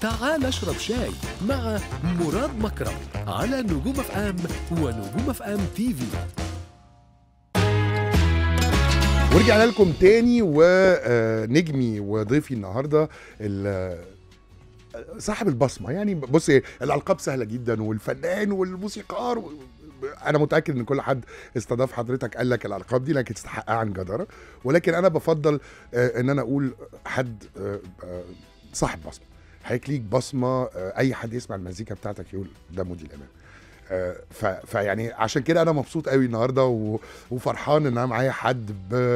تعال اشرب شاي مع مراد مكرم على نجوم اف ام ونجوم اف ام تي في ورجعنا لكم تاني ونجمي وضيفي النهارده ال- صاحب البصمه يعني بص إيه، الالقاب سهله جدا والفنان والموسيقار و- انا متاكد ان كل حد استضاف حضرتك قال لك الالقاب دي لكن تستحقها عن جداره ولكن انا بفضل آه، ان انا اقول حد آه، آه، صاحب بصمه هيك ليك بصمه آه، اي حد يسمع المزيكا بتاعتك يقول ده مودي الامام آه، ف- فيعني عشان كده انا مبسوط قوي النهارده و- وفرحان ان انا معايا حد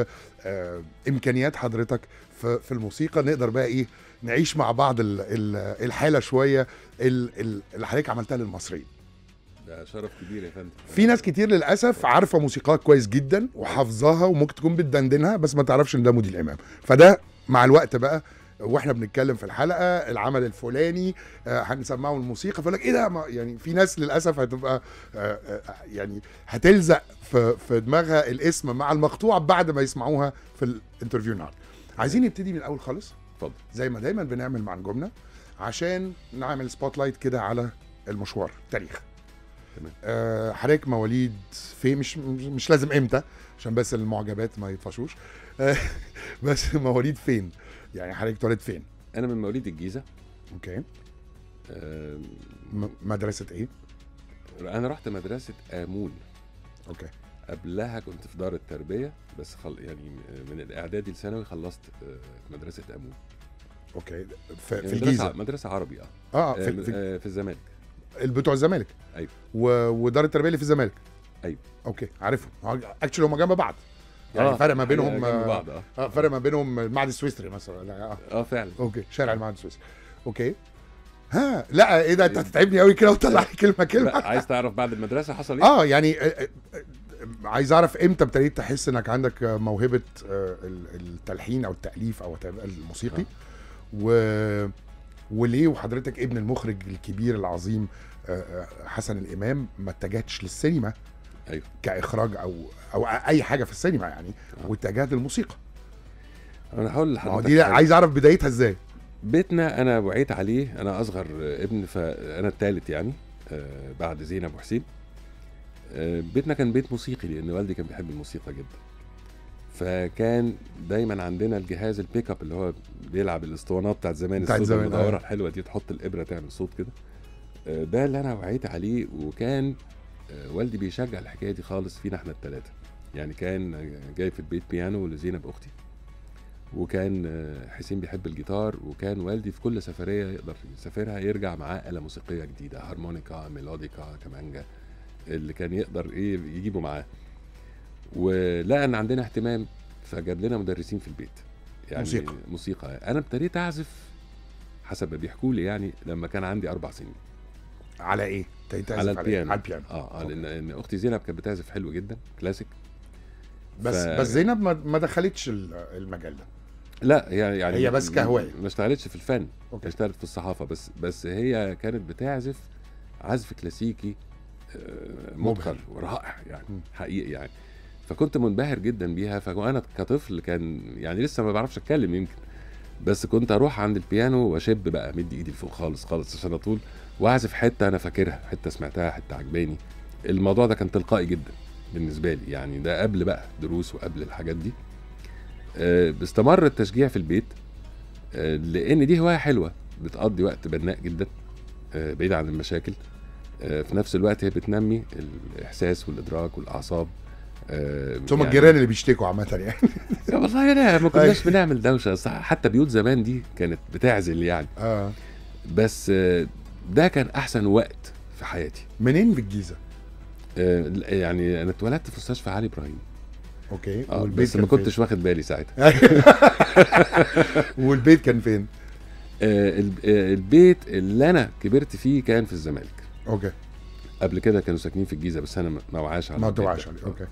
بامكانيات حضرتك في في الموسيقى نقدر بقى ايه نعيش مع بعض ال- ال- الحاله شويه ال- ال- اللي حضرتك عملتها للمصريين ده شرف كبير يا فندم في ناس كتير للاسف عارفه موسيقاك كويس جدا وحافظاها وممكن تكون بتدندنها بس ما تعرفش ان ده مودي الامام فده مع الوقت بقى واحنا بنتكلم في الحلقه العمل الفلاني آه، هنسمعه الموسيقى فيقول لك ايه ده ما- يعني في ناس للاسف هتبقى آه، آه، يعني هتلزق في في دماغها الاسم مع المقطوعه بعد ما يسمعوها في الانترفيو النهارده عايزين نبتدي من الاول خالص اتفضل زي ما دايما بنعمل مع نجومنا عشان نعمل سبوت لايت كده على المشوار تاريخ تمام. آه حضرتك مواليد فين مش مش مش لازم امتى عشان بس المعجبات ما يطفشوش آه بس مواليد فين يعني حضرتك اتولد فين انا من مواليد الجيزه اوكي آم، م- مدرسه ايه انا رحت مدرسه امون اوكي قبلها كنت في دار التربيه بس خل... يعني من الاعدادي لثانوي خلصت آه، مدرسه امون اوكي في, يعني في مدرسة- الجيزه مدرسه عربي اه اه آه، في, في آه، في الزمالك بتوع الزمالك أيوة. و... ودار التربيه اللي في الزمالك أيوة. اوكي عارفهم اكشلي هم جنب بعض يعني فرق ما بينهم جنب آه، بعض اه اه فرق ما بينهم المعهد السويسري مثلا لا، اه اه فعلا اوكي شارع المعهد السويسري اوكي ها لا ايه ده انت هتتعبني قوي كده وتطلع لي كلمه كلمه لا عايز تعرف بعد المدرسه حصل ايه؟ اه يعني آه، آه، آه، عايز اعرف امتى ابتديت تحس انك عندك آه، موهبه آه، ال- التلحين او التاليف او whatever الموسيقي و وليه وحضرتك ابن المخرج الكبير العظيم آه، آه، حسن الامام ما اتجهتش للسينما ايوه كاخراج او او اي حاجه في السينما يعني آه. واتجهت للموسيقى انا هقول ما هو لحضرتك دي حاجة. عايز اعرف بدايتها ازاي بيتنا انا وعيت عليه انا اصغر ابن فانا الثالث يعني آه، بعد زينب وحسين آه، بيتنا كان بيت موسيقي لان والدي كان بيحب الموسيقى جدا فكان دايما عندنا الجهاز البيك اب اللي هو بيلعب الاسطوانات بتاعت زمان بتاعت الصوت زمان، المدوره آه. الحلوه دي تحط الابره تعمل صوت كده آه، ده اللي انا وعيت عليه وكان آه، والدي بيشجع الحكايه دي خالص فينا احنا الثلاثه يعني كان آه، جايب في البيت بيانو لزينب اختي وكان آه، حسين بيحب الجيتار وكان والدي في كل سفريه يقدر يسافرها يرجع معاه آلة موسيقيه جديده هارمونيكا ميلوديكا كمانجا اللي كان يقدر ايه يجيبه معاه ولقى ان عندنا اهتمام فجاب لنا مدرسين في البيت يعني موسيقى. موسيقى انا ابتديت اعزف حسب ما بيحكوا لي يعني لما كان عندي اربع سنين على ايه؟ ابتديت تعزف على إيه؟ البيانو على البيانو اه, آه لان إن اختي زينب كانت بتعزف حلو جدا كلاسيك بس ف- بس زينب ما, ما دخلتش ال- المجال ده لا هي يعني هي بس كهواية. ما اشتغلتش في الفن اوكي اشتغلت في الصحافه بس بس هي كانت بتعزف عزف كلاسيكي آه، مبهر ورائع يعني مم. حقيقي يعني فكنت منبهر جدا بيها فانا كطفل كان يعني لسه ما بعرفش اتكلم يمكن بس كنت اروح عند البيانو واشب بقى مدي ايدي لفوق خالص خالص عشان اطول واعزف حته انا فاكرها حته سمعتها حته عجباني الموضوع ده كان تلقائي جدا بالنسبه لي يعني ده قبل بقى دروس وقبل الحاجات دي آه، باستمر التشجيع في البيت آه، لان دي هوايه حلوه بتقضي وقت بناء جدا آه، بعيد عن المشاكل آه، في نفس الوقت هي بتنمي الاحساس والادراك والاعصاب آه، ثم الجيران اللي بيشتكوا عامه يعني يا والله لا ما كناش بنعمل دوشه صح حتى بيوت زمان دي كانت بتعزل يعني اه بس آه، ده كان احسن وقت في حياتي منين في الجيزه؟ آه، يعني انا اتولدت في مستشفى علي ابراهيم اوكي آه، والبيت بس كان ما فين؟ كنتش واخد بالي ساعتها والبيت كان فين؟ آه، الب- آه، البيت اللي انا كبرت فيه كان في الزمالك اوكي قبل كده كانوا ساكنين في الجيزه بس انا ما- ما وعاش على ما البيت توعش ده. عليه اوكي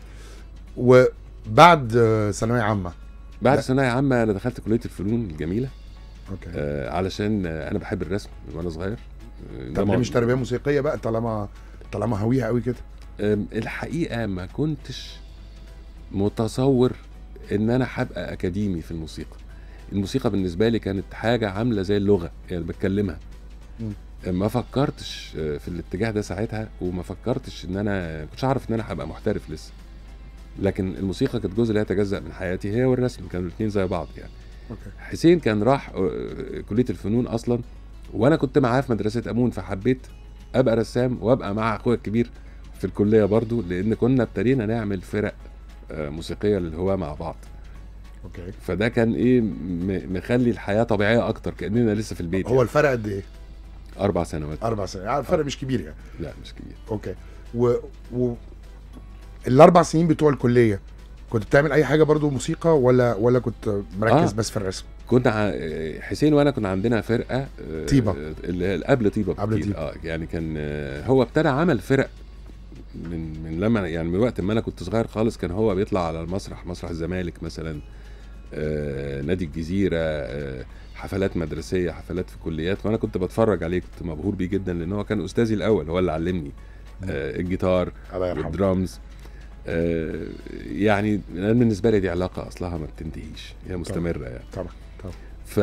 وبعد آه، ثانويه عامه بعد لا. ثانويه عامه انا دخلت كليه الفنون الجميله اوكي آه علشان آه انا بحب الرسم من وانا صغير آه، ده طب ليه مو- مش تربيه موسيقيه بقى طالما طالما هويها قوي كده آم، الحقيقه ما كنتش متصور ان انا هبقى اكاديمي في الموسيقى الموسيقى بالنسبه لي كانت حاجه عامله زي اللغه يعني بتكلمها مم. ما فكرتش آه، في الاتجاه ده ساعتها وما فكرتش ان انا كنتش عارف ان انا هبقى محترف لسه لكن الموسيقى كانت جزء لا يتجزا من حياتي هي والرسم كانوا الاثنين زي بعض يعني اوكي حسين كان راح آه، كليه الفنون اصلا وانا كنت معاه في مدرسه امون فحبيت ابقى رسام وابقى مع اخويا الكبير في الكليه برضو لان كنا ابتدينا نعمل فرق آه، موسيقيه للهواه مع بعض اوكي فده كان ايه م- مخلي الحياه طبيعيه اكتر كاننا لسه في البيت هو الفرق قد ايه؟ يعني. اربع سنوات اربع سنين يعني الفرق مش كبير يعني لا مش كبير اوكي و, و... الاربع سنين بتوع الكليه كنت بتعمل اي حاجه برضو موسيقى ولا ولا كنت مركز آه. بس في الرسم كنا ع- حسين وانا كنا عندنا فرقه آه، طيبة. اللي هي قبل طيبه قبل بكتير. طيبة. اه يعني كان آه، هو ابتدى عمل فرق من من لما يعني من وقت ما انا كنت صغير خالص كان هو بيطلع على المسرح مسرح الزمالك مثلا آه، نادي الجزيره آه، حفلات مدرسيه حفلات في كليات وانا كنت بتفرج عليه كنت مبهور بيه جدا لان هو كان استاذي الاول هو اللي علمني آه، الجيتار الله يرحمه والدرامز آه، يعني أنا بالنسبه لي دي علاقه اصلها ما بتنتهيش هي مستمره يعني طبعا طبعا ف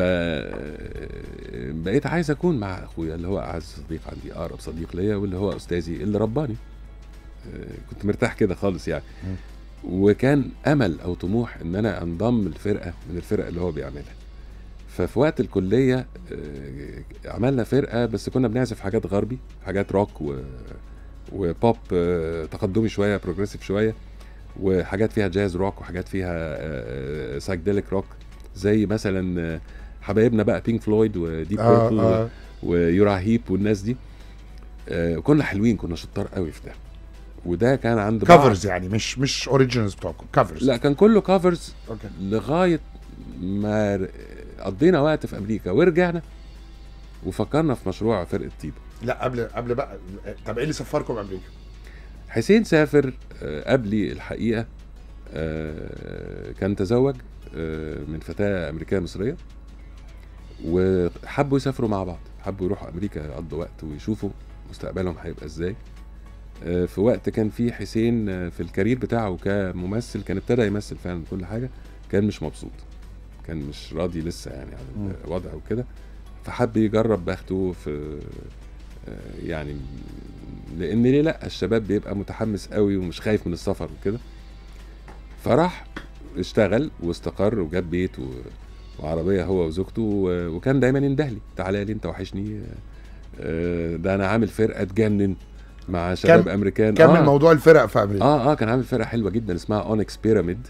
بقيت عايز اكون مع اخويا اللي هو اعز صديق عندي اقرب صديق ليا واللي هو استاذي اللي رباني آه، كنت مرتاح كده خالص يعني مم. وكان امل او طموح ان انا انضم لفرقه من الفرق اللي هو بيعملها ففي وقت الكليه آه، عملنا فرقه بس كنا بنعزف حاجات غربي حاجات روك و وبوب آه، تقدمي شويه بروجريسيف شويه وحاجات فيها جاز روك وحاجات فيها سايكديليك روك زي مثلا آه، حبايبنا بقى بينك فلويد وديب اه بيربل اه ويورا هيب والناس دي آه، كنا حلوين كنا شطار قوي في ده وده كان عند بعض- كفرز يعني مش مش اوريجينالز بتوعكم كفرز لا كان كله كفرز اوكي لغايه ما ر- قضينا وقت في امريكا ورجعنا وفكرنا في مشروع فرقه طيبه لا قبل قبل بقى طب ايه اللي سفركم امريكا؟ حسين سافر آه، قبلي الحقيقه آه، كان تزوج آه، من فتاه امريكيه مصريه وحبوا يسافروا مع بعض حبوا يروحوا امريكا يقضوا وقت ويشوفوا مستقبلهم هيبقى ازاي آه، في وقت كان في حسين آه، في الكارير بتاعه كممثل كان ابتدى يمثل فعلا كل حاجه كان مش مبسوط كان مش راضي لسه يعني مم. على الوضع وكده فحب يجرب بخته في آه، يعني لان ليه لا الشباب بيبقى متحمس قوي ومش خايف من السفر وكده فراح اشتغل واستقر وجاب بيت و... وعربيه هو وزوجته و... وكان دايما يندهلي تعالى لي انت وحشني آه، ده انا عامل فرقه تجنن مع شباب كم- امريكان كمل آه. موضوع الفرق في امريكا اه اه كان عامل فرقه حلوه جدا اسمها اونكس بيراميد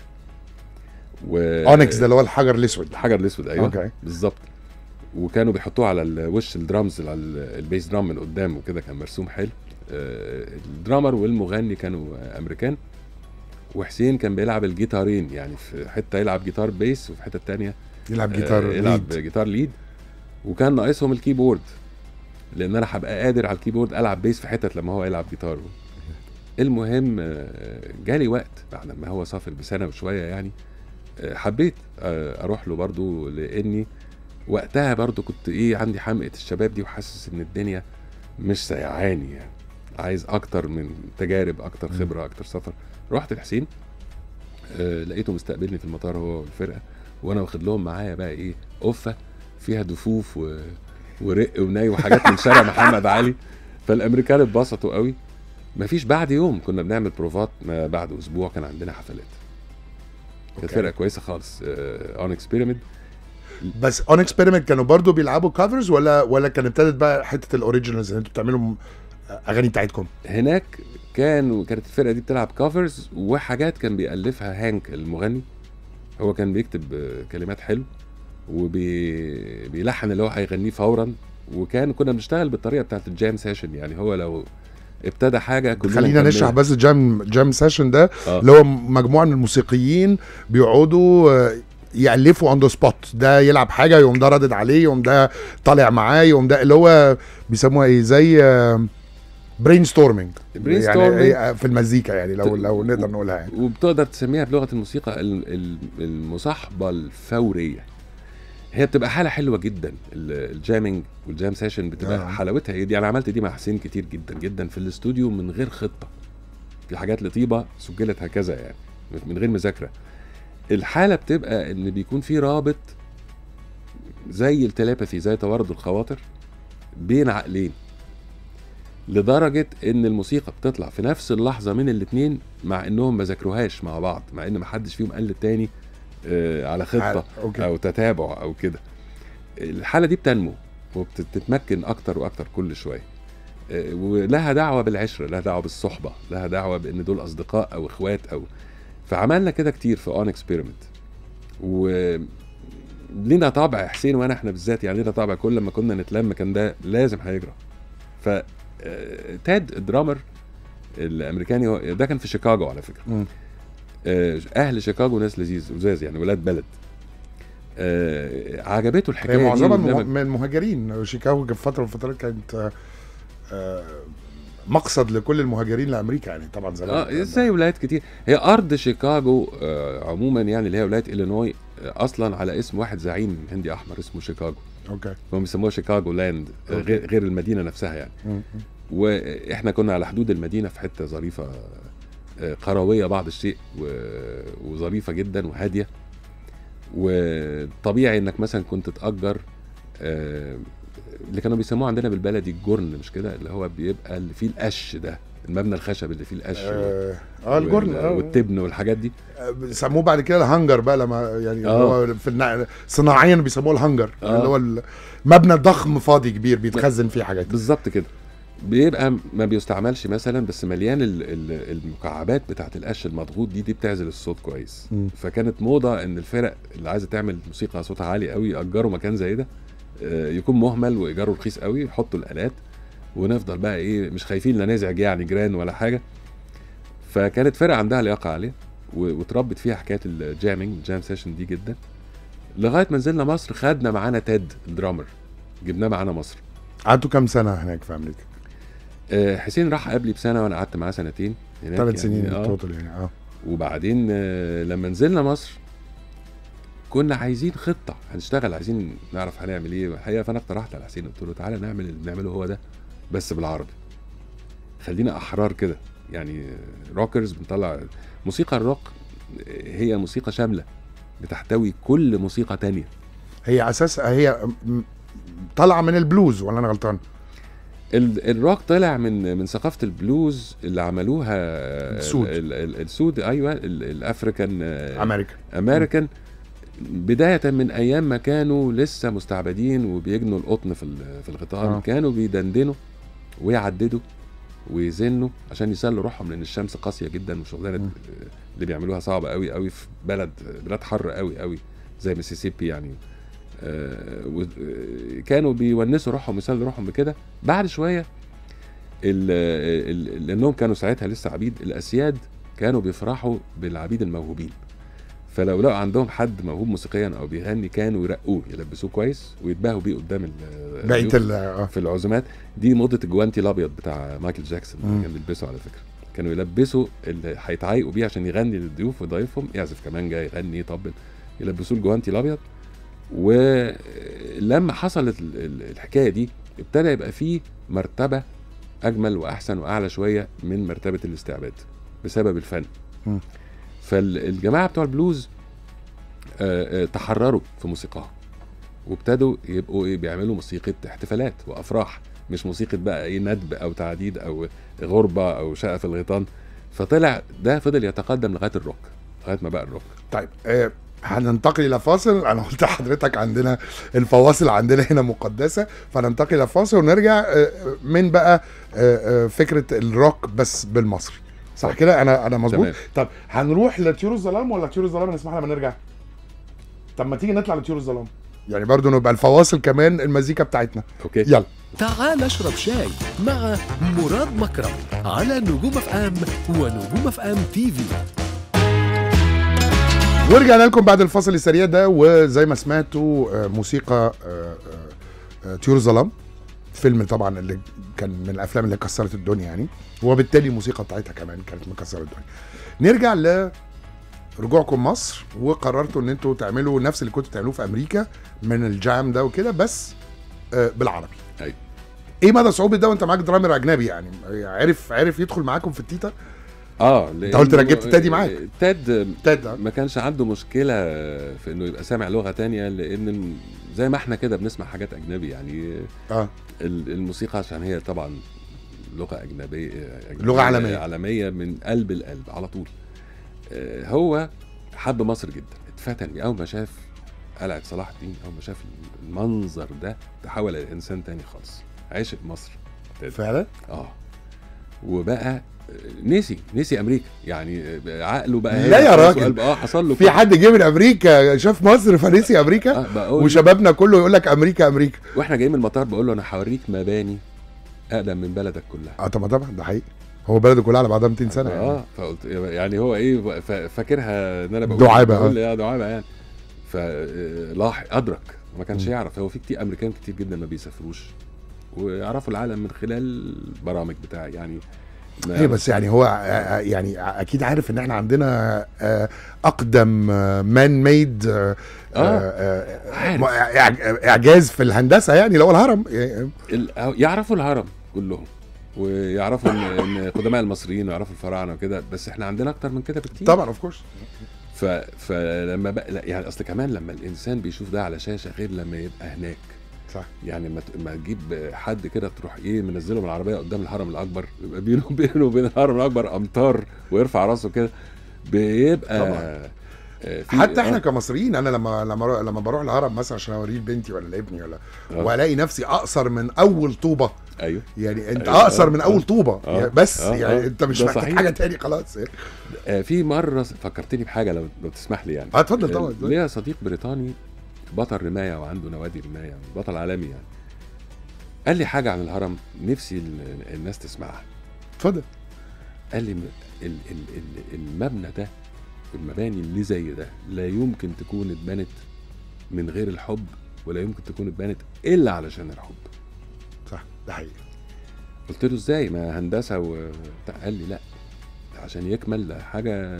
و اونكس ده اللي هو الحجر الاسود الحجر الاسود ايوه اوكي بالظبط وكانوا بيحطوه على ال- وش الدرامز على ال- البيس درام من قدام وكده كان مرسوم حلو آه، الدرامر والمغني كانوا آه، امريكان وحسين كان بيلعب الجيتارين يعني في حته يلعب جيتار بيس وفي حته تانية يلعب جيتار آه، يلعب ليد. جيتار ليد وكان ناقصهم الكيبورد لان انا هبقى قادر على الكيبورد العب بيس في حتت لما هو يلعب جيتار المهم آه، جالي وقت بعد ما هو سافر بسنه وشويه يعني آه، حبيت آه، اروح له برضو لاني وقتها برضو كنت ايه عندي حمقه الشباب دي وحاسس ان الدنيا مش سيعاني يعني عايز اكتر من تجارب اكتر خبره اكتر سفر رحت لحسين آه، لقيته مستقبلني في المطار هو والفرقه وانا واخد لهم معايا بقى ايه قفه فيها دفوف و... ورق وناي وحاجات من شارع محمد علي فالامريكان اتبسطوا قوي مفيش بعد يوم كنا بنعمل بروفات ما بعد اسبوع كان عندنا حفلات كانت أوكي. فرقه كويسه خالص اونكس بيراميد بس اون اكسبيرمنت كانوا برضو بيلعبوا كفرز ولا ولا كان ابتدت بقى حته الاوريجينالز اللي انتوا بتعملوا م- اغاني بتاعتكم هناك كان كانت الفرقه دي بتلعب كفرز وحاجات كان بيالفها هانك المغني هو كان بيكتب آه، كلمات حلو وبيلحن اللي هو هيغنيه فورا وكان كنا بنشتغل بالطريقه بتاعت الجام سيشن يعني هو لو ابتدى حاجه كلنا خلينا نكملها. نشرح بس الجام جام سيشن ده آه. اللي هو مجموعه من الموسيقيين بيقعدوا آه، يالفوا اون ذا سبوت ده يلعب حاجه يقوم ده ردد عليه يقوم ده طالع معاه يقوم ده اللي هو بيسموها ايه زي برين ستورمنج يعني brainstorming. إيه، في المزيكا يعني لو ت- لو نقدر نقولها يعني وبتقدر تسميها بلغه الموسيقى ال- ال- المصاحبه الفوريه هي بتبقى حاله حلوه جدا ال- الجامينج والجام سيشن بتبقى آه. آه. حلاوتها هي دي انا عملت دي مع حسين كتير جدا جدا في الاستوديو من غير خطه في حاجات لطيبه سجلت هكذا يعني من غير مذاكره الحاله بتبقى ان بيكون في رابط زي التليباثي زي توارد الخواطر بين عقلين لدرجه ان الموسيقى بتطلع في نفس اللحظه من الاتنين مع انهم ما ذاكروهاش مع بعض مع ان ما حدش فيهم قال للتاني آه، على خطه اوكي او تتابع او كده الحاله دي بتنمو وبتتمكن اكتر واكتر كل شويه آه، ولها دعوه بالعشره لها دعوه بالصحبه لها دعوه بان دول اصدقاء او اخوات او فعملنا كده كتير في اون اكسبيرمنت و لينا طابع حسين وانا احنا بالذات يعني لينا طابع كل ما كنا نتلم كان ده لازم هيجرى ف آه، تاد الدرامر الامريكاني هو ده كان في شيكاغو على فكره مم. آه، اهل شيكاغو ناس لذيذ لذاذ يعني ولاد بلد آه، عجبته الحكايه هي دي معظمها من والنمط. من المهاجرين شيكاغو في فتره من الفترات كانت آه، آه، مقصد لكل المهاجرين لامريكا يعني طبعا زمان اه ازاي ولايات كتير هي ارض شيكاغو آه عموما يعني اللي هي ولايه الينوي آه اصلا على اسم واحد زعيم هندي احمر اسمه شيكاغو اوكي هم بيسموها شيكاغو لاند آه أوكي. غير غير المدينه نفسها يعني مم. واحنا كنا على حدود المدينه في حته ظريفه آه، قرويه بعض الشيء و- وظريفه جدا وهاديه وطبيعي انك مثلا كنت تاجر آه، اللي كانوا بيسموه عندنا بالبلدي الجرن مش كده اللي هو بيبقى اللي فيه القش ده المبنى الخشب اللي فيه القش اه آه، الجرن وال- اه والتبن والحاجات دي آه، سموه بعد كده الهانجر بقى لما يعني آه. هو في النع... صناعيا بيسموه الهانجر آه. اللي هو المبنى ضخم فاضي كبير بيتخزن فيه حاجات بالظبط كده بيبقى ما بيستعملش مثلا بس مليان ال- ال- المكعبات بتاعت القش المضغوط دي دي بتعزل الصوت كويس مم. فكانت موضه ان الفرق اللي عايزه تعمل موسيقى صوتها عالي قوي ياجروا مكان زي ده آه، يكون مهمل وايجاره رخيص قوي يحطوا الالات ونفضل بقى ايه مش خايفين لا نزعج يعني جيران ولا حاجه فكانت فرقه عندها لياقه عاليه و- وتربت فيها حكايه الجامينج الجام سيشن دي جدا لغايه ما نزلنا مصر خدنا معانا تيد الدرامر جبناه معانا مصر قعدتوا كام سنه هناك في امريكا؟ آه، حسين راح قبلي بسنه وانا قعدت معاه سنتين هناك ثلاث سنين آه. توتال يعني اه وبعدين آه، لما نزلنا مصر كنا عايزين خطه هنشتغل عايزين نعرف هنعمل ايه الحقيقه فانا اقترحت على حسين قلت له تعالى نعمل اللي بنعمله هو ده بس بالعربي خلينا احرار كده يعني روكرز بنطلع موسيقى الروك هي موسيقى شامله بتحتوي كل موسيقى تانية هي اساس هي م- طالعه من البلوز ولا انا غلطان؟ ال- الروك طلع من من ثقافه البلوز اللي عملوها السود. ال- ال- السود ايوه ال- الافريكان آه، امريكا امريكان بدايه من ايام ما كانوا لسه مستعبدين وبيجنوا القطن في ال- في الغيطان آه. آه. كانوا بيدندنوا ويعددوا ويزنوا عشان يسلوا روحهم لان الشمس قاسيه جدا وشغلانه م. اللي بيعملوها صعبه قوي قوي في بلد بلاد حر قوي قوي زي ميسيسيبي يعني آه، و- آه، كانوا بيونسوا روحهم ويسلوا روحهم بكده بعد شويه ال- ال- لانهم كانوا ساعتها لسه عبيد الاسياد كانوا بيفرحوا بالعبيد الموهوبين فلو لقوا عندهم حد موهوب موسيقيا او بيغني كانوا يرقوه يلبسوه كويس ويتباهوا بيه قدام ال- بقيه الضيوف ال- اه في العزومات دي موضه الجوانتي الابيض بتاع مايكل جاكسون مم. كان بيلبسه على فكره كانوا يلبسوا اللي هيتعايقوا بيه عشان يغني للضيوف وضيفهم يعزف كمانجا يغني يطبل يلبسوه الجوانتي الابيض ولما حصلت ال- ال- الحكايه دي ابتدى يبقى فيه مرتبه اجمل واحسن واعلى شويه من مرتبه الاستعباد بسبب الفن مم. فالجماعه بتوع البلوز آه، آه، تحرروا في موسيقاهم وابتدوا يبقوا ايه بيعملوا موسيقى احتفالات وافراح مش موسيقى بقى ايه ندب او تعديد او غربه او شقه في الغيطان فطلع ده فضل يتقدم لغايه الروك لغايه ما بقى الروك طيب آه، هننتقل الى فاصل انا قلت لحضرتك عندنا الفواصل عندنا هنا مقدسه فننتقل الى فاصل ونرجع آه، من بقى آه، آه، فكره الروك بس بالمصري صح طب. كده انا انا مظبوط تمام. طب هنروح لطيور الظلام ولا طيور الظلام نسمح لما نرجع طب ما تيجي نطلع لطيور الظلام يعني برضو نبقى الفواصل كمان المزيكا بتاعتنا اوكي يلا تعال اشرب شاي مع مراد مكرم على نجوم اف ام ونجوم اف ام تي في ورجعنا لكم بعد الفاصل السريع ده وزي ما سمعتوا آه، موسيقى آه، آه، آه، طيور الظلام فيلم طبعا اللي كان من الافلام اللي كسرت الدنيا يعني وبالتالي الموسيقى بتاعتها كمان كانت مكسره الدنيا نرجع ل رجوعكم مصر وقررتوا ان انتوا تعملوا نفس اللي كنتوا بتعملوه في امريكا من الجام ده وكده بس آه، بالعربي أيوة. ايه مدى صعوبه ده وانت معاك درامر اجنبي يعني عرف عرف يدخل معاكم في التيتا اه أنت قلت لأنه- رجبت تادي معاك. تاد تاد ما كانش عنده مشكله في انه يبقى سامع لغه تانية لان زي ما احنا كده بنسمع حاجات اجنبي يعني اه ال- الموسيقى عشان هي طبعا لغه اجنبيه أجنبية لغة عالمية. عالميه من قلب القلب على طول آه، هو حب مصر جدا اتفتن بيه. اول ما شاف قلعه صلاح الدين اول ما شاف المنظر ده تحول الى انسان تاني خالص عشق مصر فعلا اه وبقى آه، نسي نسي امريكا يعني آه، عقله بقى لا هنا يا خلاص راجل. وقلب- اه حصل له في كده. حد جه من امريكا شاف مصر فنسي امريكا آه بقول وشبابنا كله يقول لك امريكا امريكا واحنا جايين من المطار بقول له انا هوريك مباني اقدم من بلدك كلها اه طبعا طبعا ده حقيقي هو بلده كلها على بعضها 200 سنه يعني. اه فقلت يعني هو ايه ف- فاكرها ان انا بقول دعابة، بقول آه. لي اه دعابه يعني فلاح ادرك ما كانش مم. يعرف هو في كتير امريكان كتير جدا ما بيسافروش ويعرفوا العالم من خلال البرامج بتاعي يعني ما ايه بس يعني هو آه، يعني اكيد عارف ان احنا عندنا آه، اقدم مان ميد عارف. اعجاز في الهندسه يعني اللي هو الهرم يعني ال- يعرفوا الهرم كلهم ويعرفوا ان إن قدماء المصريين ويعرفوا الفراعنه وكده بس احنا عندنا اكتر من كده بكتير طبعا اوف كورس ف... فلما بقى لا، يعني اصل كمان لما الانسان بيشوف ده على شاشه غير لما يبقى هناك صح يعني ما ت- ما تجيب حد كده تروح ايه منزله من العربيه قدام الهرم الاكبر يبقى بينه بينه وبين الهرم الاكبر امتار ويرفع راسه كده بيبقى طبعا. آه، في- حتى احنا آه، كمصريين انا لما لما رو- لما بروح الهرم مثلا عشان اوريه لبنتي ولا لابني ولا آه. والاقي نفسي اقصر من اول طوبه ايوه يعني انت أيوة، اقصر آه، من آه. اول طوبه آه، يعني بس آه، يعني آه. انت مش ده محتاج صحيح. حاجه تاني خلاص آه، في مره فكرتني بحاجه لو لو تسمح لي يعني اه اتفضل طبعا آه، اتفضل. ليا صديق بريطاني بطل رمايه وعنده نوادي رمايه بطل عالمي يعني قال لي حاجه عن الهرم نفسي ال- الناس تسمعها اتفضل قال لي م- ال- ال- ال- المبنى ده المباني اللي زي ده لا يمكن تكون اتبنت من غير الحب ولا يمكن تكون اتبنت الا علشان الحب صح ده حقيقي قلت له ازاي ما هندسه و بتاع. قال لي لا عشان يكمل ده حاجه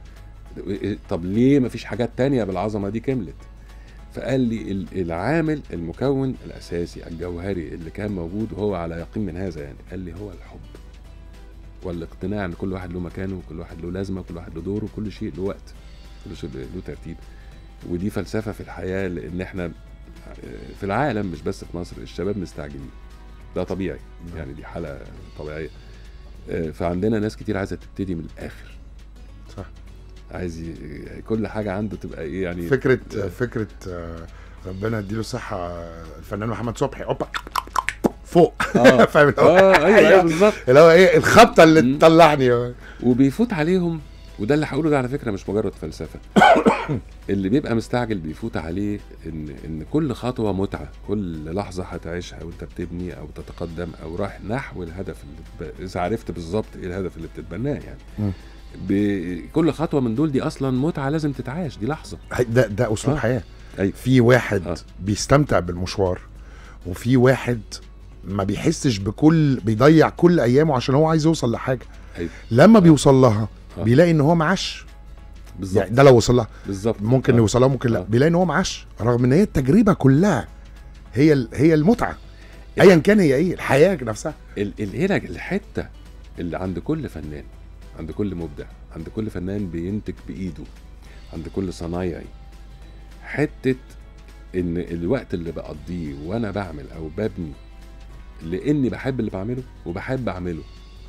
طب ليه ما فيش حاجات تانية بالعظمه دي كملت فقال لي ال- العامل المكون الاساسي الجوهري اللي كان موجود وهو على يقين من هذا يعني قال لي هو الحب والاقتناع ان كل واحد له مكانه وكل واحد له لازمه وكل واحد له دوره وكل شيء له وقت كل شيء له ترتيب ودي فلسفه في الحياه لان احنا في العالم مش بس في مصر الشباب مستعجلين ده طبيعي يعني دي حاله طبيعيه آه، فعندنا ناس كتير عايزه تبتدي من الاخر صح عايز ي... كل حاجه عنده تبقى ايه يعني فكره فكره آه، ربنا يديله الصحه آه، الفنان محمد صبحي اوبا فوق اه فاهم اللي هو اه ايوه ايوه بالظبط اللي هو ايه الخبطه اللي مم. تطلعني وبيفوت عليهم وده اللي هقوله ده على فكره مش مجرد فلسفه اللي بيبقى مستعجل بيفوت عليه ان ان كل خطوه متعه كل لحظه هتعيشها وانت بتبني او تتقدم او رايح نحو الهدف اللي ب... اذا عرفت بالظبط ايه الهدف اللي بتتبناه يعني مم. بكل خطوه من دول دي اصلا متعه لازم تتعاش دي لحظه ده ده اسلوب آه. حياه أيوة. في واحد آه. بيستمتع بالمشوار وفي واحد ما بيحسش بكل بيضيع كل ايامه عشان هو عايز يوصل لحاجه أيوة. لما بيوصل لها آه. بيلاقي ان هو معاش بالظبط يعني ده لو وصل لها بالظبط ممكن آه. يوصل لها ممكن لا آه. بيلاقي ان هو معاش رغم ان هي التجربه كلها هي ال- هي المتعه ايا كان هي ايه الحياه نفسها ال- ال- هنا الحته اللي عند كل فنان عند كل مبدع عند كل فنان بينتج بايده عند كل صنايعي حته ان الوقت اللي بقضيه وانا بعمل او ببني لاني بحب اللي بعمله وبحب اعمله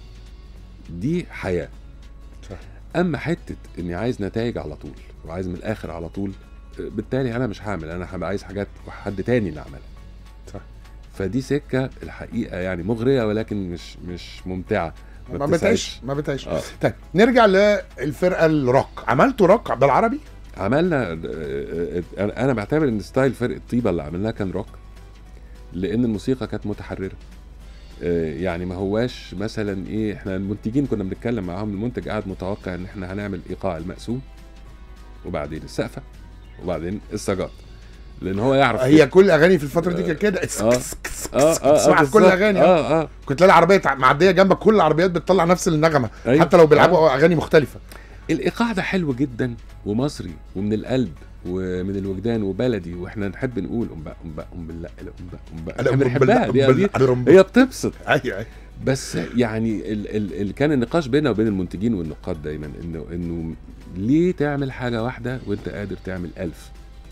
دي حياه صح. اما حته اني عايز نتائج على طول وعايز من الاخر على طول بالتالي انا مش هعمل انا هبقى عايز حاجات حد تاني اللي عملها صح. فدي سكه الحقيقه يعني مغريه ولكن مش مش ممتعه ما بتسعدش. بتعيش ما بتعيش اه طيب نرجع للفرقه الروك عملتوا روك بالعربي عملنا آه، آه، انا بعتبر ان ستايل فرقه طيبه اللي عملناه كان روك لان الموسيقى كانت متحرره آه، يعني ما هواش مثلا ايه احنا المنتجين كنا بنتكلم معاهم المنتج قاعد متوقع ان احنا هنعمل ايقاع المقسوم وبعدين السقفه وبعدين السجاط لان هو يعرف هي كل الاغاني في الفتره دي كانت كده اه اه اه تسمعها في كل بالظبط. الاغاني اه اه كنت تلاقي العربيه تع- معديه جنبك كل العربيات بتطلع نفس النغمه أيوة. حتى لو بيلعبوا اغاني مختلفه الايقاع ده حلو جدا ومصري ومن القلب ومن الوجدان وبلدي واحنا نحب نقول ام بقى ام بقى ام بالله ام بقى ام بقى احنا بنحبها دي, دي هي بتبسط ايوه ايوه بس يعني ال ال ال كان النقاش بيننا وبين المنتجين والنقاد دايما انه انه ليه تعمل حاجه واحده وانت قادر تعمل ألف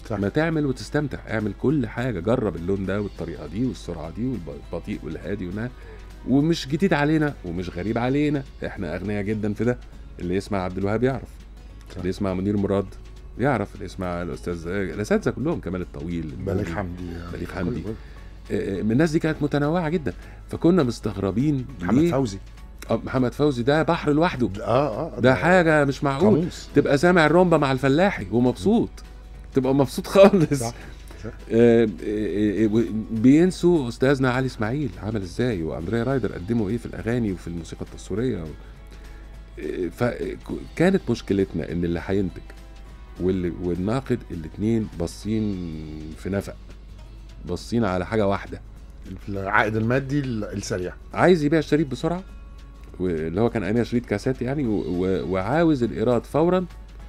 صح. ما تعمل وتستمتع اعمل كل حاجه جرب اللون ده والطريقه دي والسرعه دي والبطيء والهادي والنهار ومش جديد علينا ومش غريب علينا احنا اغنياء جدا في ده اللي يسمع عبد الوهاب يعرف صح. اللي يسمع منير مراد يعرف اللي يسمع الاستاذ الاساتذه كلهم كمال الطويل بليغ حمدي بليغ حمدي. آه، من الناس دي كانت متنوعه جدا فكنا مستغربين محمد ليه فوزي آه، محمد فوزي ده بحر لوحده اه اه ده حاجه مش معقول قاموس تبقى سامع الرومبا مع الفلاحي ومبسوط تبقى مبسوط خالص صح. صح. آه، آه، آه، و- بينسوا استاذنا علي اسماعيل عمل ازاي واندريا رايدر قدموا ايه في الاغاني وفي الموسيقى التصويريه و... آه، فكانت مشكلتنا ان اللي هينتج واللي والناقد الاثنين باصين في نفق باصين على حاجه واحده العائد المادي ال- السريع عايز يبيع الشريط بسرعه واللي هو كان ايامها شريط كاسات يعني و... و... وعاوز الايراد فورا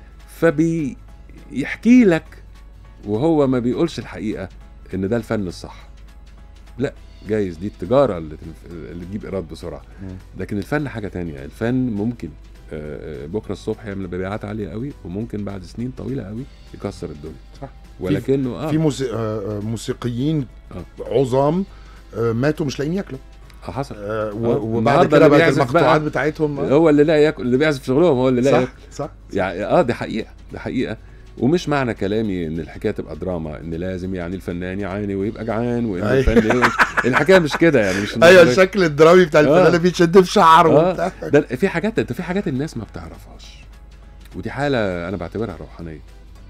فبيحكي لك وهو ما بيقولش الحقيقه ان ده الفن الصح لا جايز دي التجاره اللي, تنف... اللي تجيب ايراد بسرعه لكن الفن حاجه تانية الفن ممكن آه، آه، بكره الصبح يعمل مبيعات عاليه قوي وممكن بعد سنين طويله قوي يكسر الدنيا صح. ولكنه اه في موسي... آه، آه، موسيقيين آه. عظام آه، ماتوا مش لاقيين ياكلوا آه، حصل آه، آه، و- وبعد النهاردة كده اللي بقت بيعزف المقطوعات بقى- بتاعتهم آه. هو اللي لا ياكل اللي بيعزف شغلهم هو اللي لا صح ياكل صح يعني اه دي حقيقه دي حقيقه ومش معنى كلامي ان الحكايه تبقى دراما ان لازم يعني الفنان يعاني ويبقى جعان وان أيوة. الفن إيه. الحكايه مش كده يعني مش ايوه الشكل الدرامي بتاع الفنان آه. اللي بيتشد في شعره آه. وبتاع ده في حاجات ده في حاجات الناس ما بتعرفهاش ودي حاله انا بعتبرها روحانيه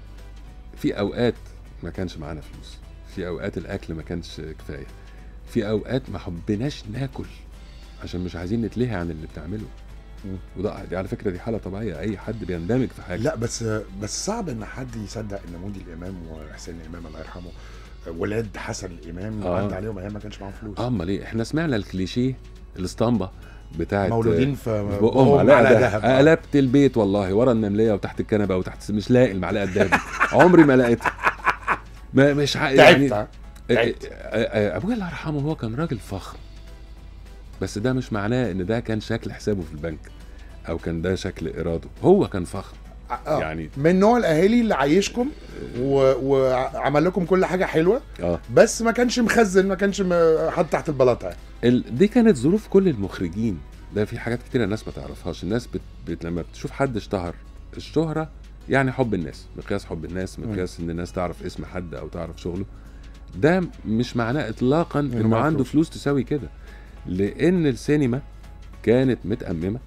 في اوقات ما كانش معانا فلوس في اوقات الاكل ما كانش كفايه في اوقات ما حبيناش ناكل عشان مش عايزين نتلهي عن اللي بنعمله مم. وده دي على فكره دي حاله طبيعيه اي حد بيندمج في حاجه لا بس بس صعب ان حد يصدق ان مودي الامام وحسين الامام الله يرحمه ولاد حسن الامام آه. عدى عليهم ايام ما كانش معاهم فلوس اه امال ايه احنا سمعنا الكليشيه الاسطمبه بتاعت مولودين في بقهم بقهم معلقه على دهب دهب قلبت البيت والله ورا النمليه وتحت الكنبه وتحت مش لاقي المعلقه الدهب دي. عمري ما لقيتها ما مش ع... يعني تعبت آه، تعبت. آه، آه، ابويا الله يرحمه هو كان راجل فخم بس ده مش معناه ان ده كان شكل حسابه في البنك او كان ده شكل ايراده هو كان فخم آه. يعني من نوع الاهالي اللي عايشكم و... وعمل لكم كل حاجه حلوه اه بس ما كانش مخزن ما كانش م... حاطط تحت البلاطه ال... دي كانت ظروف كل المخرجين ده في حاجات كتير الناس ما تعرفهاش الناس بت... بت... لما بتشوف حد اشتهر الشهرة يعني حب الناس مقياس حب الناس مقياس ان الناس تعرف اسم حد او تعرف شغله ده مش معناه اطلاقا إنه انه معاه عنده فلوس. فلوس تساوي كده لان السينما كانت متأممة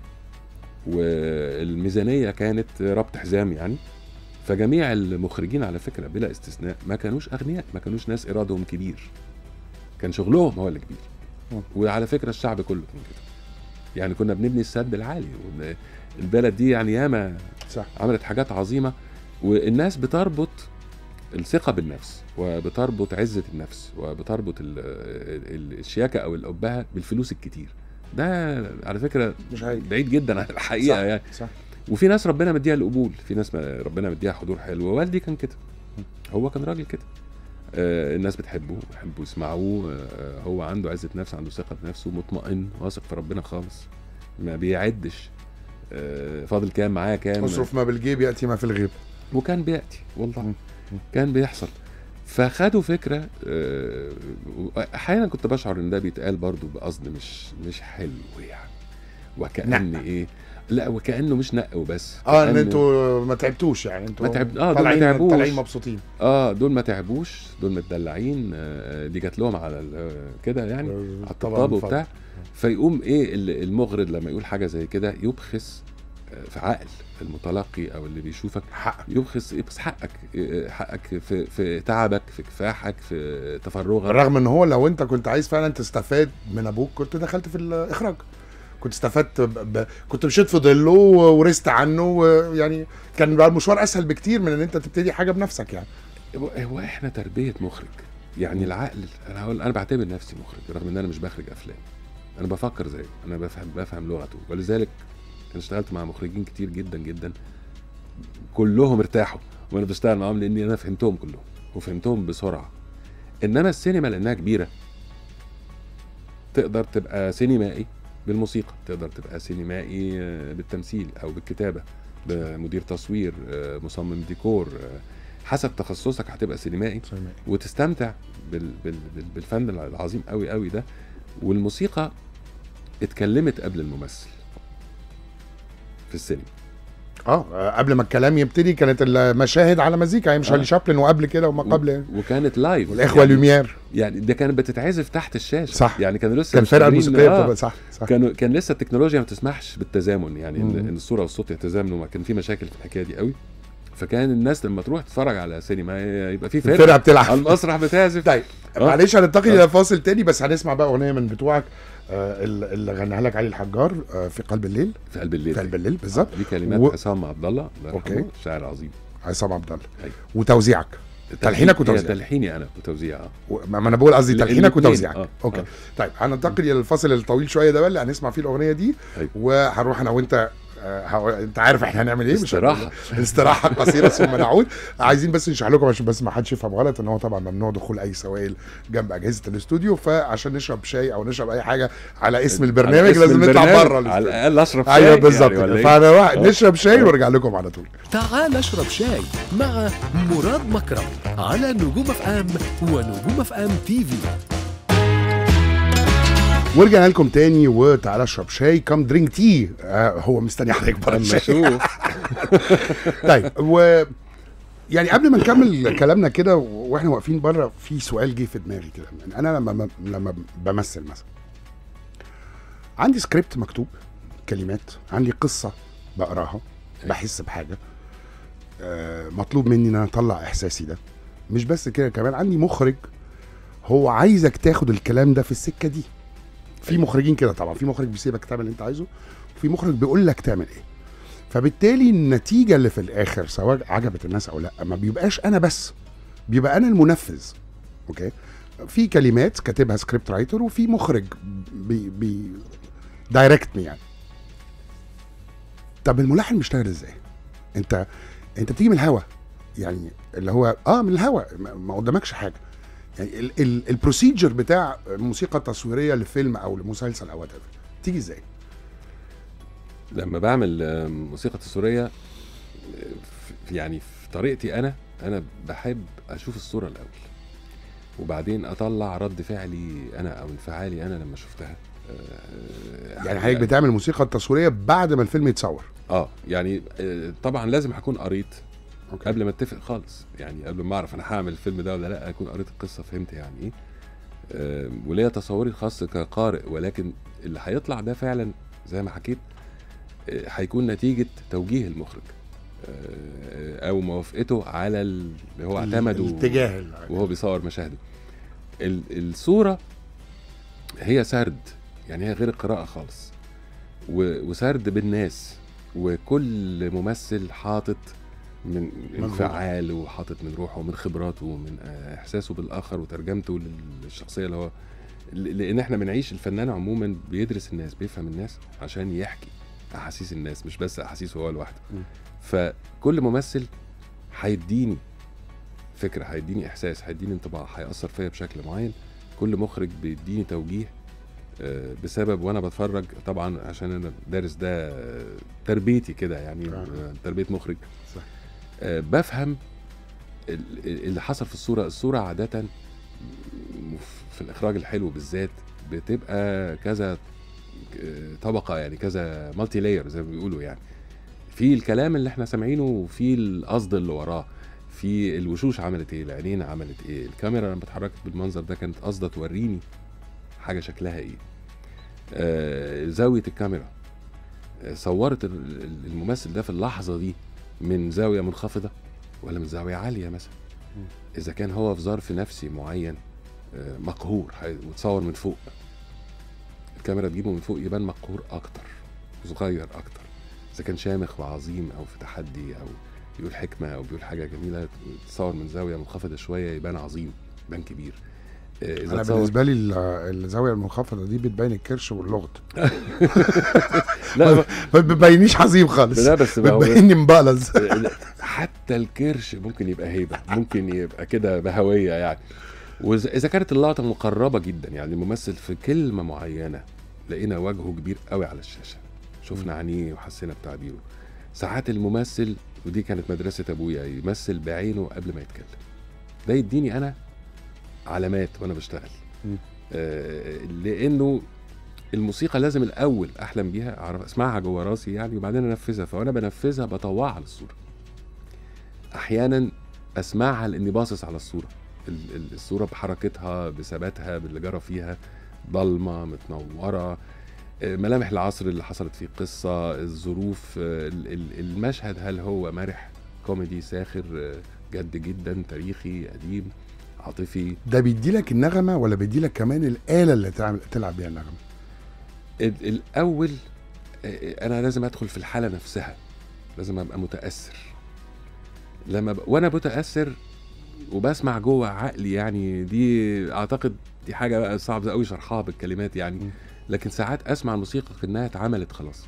والميزانية كانت ربط حزام يعني فجميع المخرجين على فكرة بلا استثناء ما كانوش أغنياء ما كانوش ناس إيرادهم كبير كان شغلهم هو اللي كبير مم. وعلى فكرة الشعب كله كان كده يعني كنا بنبني السد العالي وإن البلد دي يعني ياما صح عملت حاجات عظيمة والناس بتربط الثقة بالنفس وبتربط عزة النفس وبتربط ال- ال- الشياكة أو الأبهة بالفلوس الكتير ده على فكرة مش هاي بعيد جدا عن الحقيقة صح. يعني صح وفي ناس ربنا مديها القبول في ناس ما ربنا مديها حضور حلو ووالدي كان كده هو كان راجل كده آه الناس بتحبه بيحبوا يسمعوه آه هو عنده عزة نفس عنده ثقة بنفسه مطمئن واثق في ربنا خالص ما بيعدش آه فاضل كام معاه كام اصرف ما بالجيب ياتي ما في الغيب وكان بياتي والله مم. كان بيحصل فخدوا فكره آه، احيانا كنت بشعر ان ده بيتقال برضو بقصد مش مش حلو يعني وكان ايه لا وكانه مش نق وبس اه ان كأن- انتوا ما تعبتوا يعني انتوا ما تعب- آه، دول ما طالعين تعبوش. طالعين مبسوطين اه دول ما تعبوش دول متدلعين آه، دي جات لهم على ال- آه، كده يعني على طبعاً الطبطاب فضل. وبتاع فيقوم ايه ال- المغرض لما يقول حاجه زي كده يبخس آه، في عقل المتلقي او اللي بيشوفك حق يبخس يبخس حقك آه، حقك في في تعبك في كفاحك في تفرغك رغم ان هو لو انت كنت عايز فعلا تستفاد من ابوك كنت دخلت في الاخراج كنت استفدت ب... ب... كنت مشيت في ظله ورست عنه ويعني كان بقى المشوار اسهل بكتير من ان انت تبتدي حاجه بنفسك يعني هو- هو احنا تربيه مخرج يعني العقل انا هقول انا بعتبر نفسي مخرج رغم ان انا مش بخرج افلام انا بفكر زيه انا بفهم بفهم لغته ولذلك انا اشتغلت مع مخرجين كتير جدا جدا كلهم ارتاحوا وانا بشتغل معاهم لاني انا فهمتهم كلهم وفهمتهم بسرعه انما السينما لانها كبيره تقدر تبقى سينمائي بالموسيقى تقدر تبقى سينمائي آه، بالتمثيل او بالكتابه بمدير تصوير آه، مصمم ديكور آه، حسب تخصصك هتبقى سينمائي وتستمتع بال بال بال بالفن العظيم قوي قوي ده والموسيقى اتكلمت قبل الممثل في السينما اه قبل ما الكلام يبتدي كانت المشاهد على مزيكا يعني مش آه. شارلي شابلن وقبل كده وما قبل يعني. وكانت لايف والاخوه يعني, لوميير يعني ده كانت بتتعزف تحت الشاشه صح. يعني كانوا لسه كان الفرقه مش قادرين- الموسيقيه آه. بتبقى صح صح كانوا كان لسه التكنولوجيا ما تسمحش بالتزامن يعني ان مم. إن الصوره والصوت يتزامنوا ما كان في مشاكل في الحكايه دي قوي فكان الناس لما تروح تتفرج على سينما يبقى في فرقه الفرقه بتلعب على المسرح بتعزف طيب آه. معلش هننتقل آه. الى فاصل تاني بس هنسمع بقى اغنيه من بتوعك آه، اللي اللي غناها لك علي الحجار آه، في قلب الليل في قلب الليل في قلب الليل بالظبط دي كلمات و- عصام عبد الله الله أوكي. يرحمه شاعر عظيم عصام عبد الله أيوة. وتوزيعك تلحينك هي وتوزيعك. تلحيني انا وتوزيع اه و- ما ما انا بقول قصدي ال- تلحينك الاتنين. وتوزيعك آه. اوكي آه. طيب هننتقل الى الفاصل الطويل شويه ده بقى اللي هنسمع فيه الاغنيه دي أيوة. وهنروح انا وانت آه، هو- انت عارف احنا هنعمل ايه مش استراحة. هنقول- استراحه قصيره ثم نعود عايزين بس نشرح لكم عشان بس ما حدش يفهم غلط ان هو طبعا ممنوع دخول اي سوائل جنب اجهزه الاستوديو فعشان نشرب شاي او نشرب اي حاجه على اسم على البرنامج اسم لازم نطلع البرنامج، بره على الاستوديو. الاقل اشرب ايوه شاي بالظبط يعني ولا كده إيه؟ فهنروح آه. نشرب شاي ونرجع لكم على طول تعال اشرب شاي مع مراد مكرم على نجوم اف ام ونجوم اف ام تي في ورجعنا لكم تاني وتعالى اشرب شاي كم درينك تي آه هو مستني حضرتك بره اما الشاي اشوف طيب و يعني قبل ما نكمل كلامنا كده واحنا واقفين بره في سؤال جه في دماغي كده يعني انا لما لما بمثل مثلا عندي سكريبت مكتوب كلمات عندي قصه بقراها بحس بحاجه آه، مطلوب مني ان انا اطلع احساسي ده مش بس كده كمان عندي مخرج هو عايزك تاخد الكلام ده في السكه دي في مخرجين كده طبعا في مخرج بيسيبك تعمل اللي انت عايزه وفي مخرج بيقول لك تعمل ايه فبالتالي النتيجه اللي في الاخر سواء عجبت الناس او لا ما بيبقاش انا بس بيبقى انا المنفذ اوكي في كلمات كاتبها سكريبت رايتر وفي مخرج بي بي دايركت مي يعني طب الملحن بيشتغل ازاي انت انت بتيجي من الهوا يعني اللي هو اه من الهوا ما- ما قدامكش حاجه يعني ال- ال- البروسيجر بتاع موسيقى تصويريه لفيلم او لمسلسل او whatever تيجي ازاي لما بعمل آه، موسيقى تصويريه آه، في- يعني في طريقتي انا انا بحب اشوف الصوره الاول وبعدين اطلع رد فعلي انا او انفعالي انا لما شفتها آه، يعني حضرتك بتعمل موسيقى تصويريه بعد ما الفيلم يتصور اه يعني آه، طبعا لازم هكون قريت أوكي. قبل ما اتفق خالص يعني قبل ما اعرف انا هعمل الفيلم ده ولا لا اكون قريت القصه فهمت يعني ايه آه، وليا تصوري الخاص كقارئ ولكن اللي هيطلع ده فعلا زي ما حكيت آه، هيكون نتيجه توجيه المخرج آه، او موافقته على اللي هو اعتمده الاتجاه ال- وهو بيصور مشاهده ال- الصوره هي سرد يعني هي غير القراءه خالص و- وسرد بالناس وكل ممثل حاطط من مجهود. انفعال وحاطط من روحه ومن خبراته ومن آه، احساسه بالاخر وترجمته للشخصيه اللي هو ل- لان احنا بنعيش الفنان عموما بيدرس الناس بيفهم الناس عشان يحكي احاسيس الناس مش بس احاسيسه هو لوحده م. فكل ممثل هيديني فكره هيديني احساس هيديني انطباع هياثر فيا بشكل معين كل مخرج بيديني توجيه آه، بسبب وانا بتفرج طبعا عشان انا دارس ده آه، تربيتي كده يعني آه. آه، تربيه مخرج صح. آه، بفهم ال- ال- اللي حصل في الصوره الصوره عاده م- في الاخراج الحلو بالذات بتبقى كذا آه، طبقه يعني كذا مالتي لاير زي ما بيقولوا يعني في الكلام اللي احنا سامعينه وفي القصد اللي وراه في الوشوش عملت ايه العينين عملت ايه الكاميرا لما اتحركت بالمنظر ده كانت قصده توريني حاجه شكلها ايه آه زاويه الكاميرا آه صورت ال- ال- الممثل ده في اللحظه دي من زاويه منخفضه ولا من زاويه عاليه مثلا مم. اذا كان هو في ظرف نفسي معين آه مقهور هي- وتصور من فوق الكاميرا تجيبه من فوق يبان مقهور اكتر صغير اكتر اذا كان شامخ وعظيم او في تحدي او بيقول حكمه او بيقول حاجه جميله تصور من زاويه منخفضه شويه يبان عظيم يبان كبير آه، اذا انا تصور بالنسبه لي ال- الزاويه المنخفضه دي بتبين الكرش واللغط لا ما بتبينيش عظيم خالص لا بس ما هو بتبيني مبالز حتى الكرش ممكن يبقى هيبه ممكن يبقى كده بهويه يعني واذا كانت اللقطه مقربه جدا يعني الممثل في كلمه معينه لقينا وجهه كبير قوي على الشاشه شفنا عينيه وحسينا بتعبيره ساعات الممثل ودي كانت مدرسه ابويا يمثل بعينه قبل ما يتكلم ده يديني انا علامات وانا بشتغل مم. آه لانه الموسيقى لازم الاول احلم بيها اعرف اسمعها جوه راسي يعني وبعدين انفذها فوانا بنفذها بطوعها للصوره احيانا اسمعها لاني باصص على الصوره ال- ال- الصوره بحركتها بثباتها باللي جرى فيها ضلمه متنوره آه، ملامح العصر اللي حصلت فيه القصه الظروف آه، ال- ال- المشهد هل هو مرح كوميدي ساخر آه، جد جدا تاريخي قديم عاطفي ده بيدي لك النغمه ولا بيدي لك كمان الاله اللي تعمل تلعب بيها النغمه ال- الاول آه، انا لازم ادخل في الحاله نفسها لازم ابقى متاثر لما ب... وانا متاثر وبسمع جوه عقلي يعني دي اعتقد دي حاجه بقى صعب قوي شرحها بالكلمات يعني م. لكن ساعات اسمع الموسيقى كانها اتعملت خلاص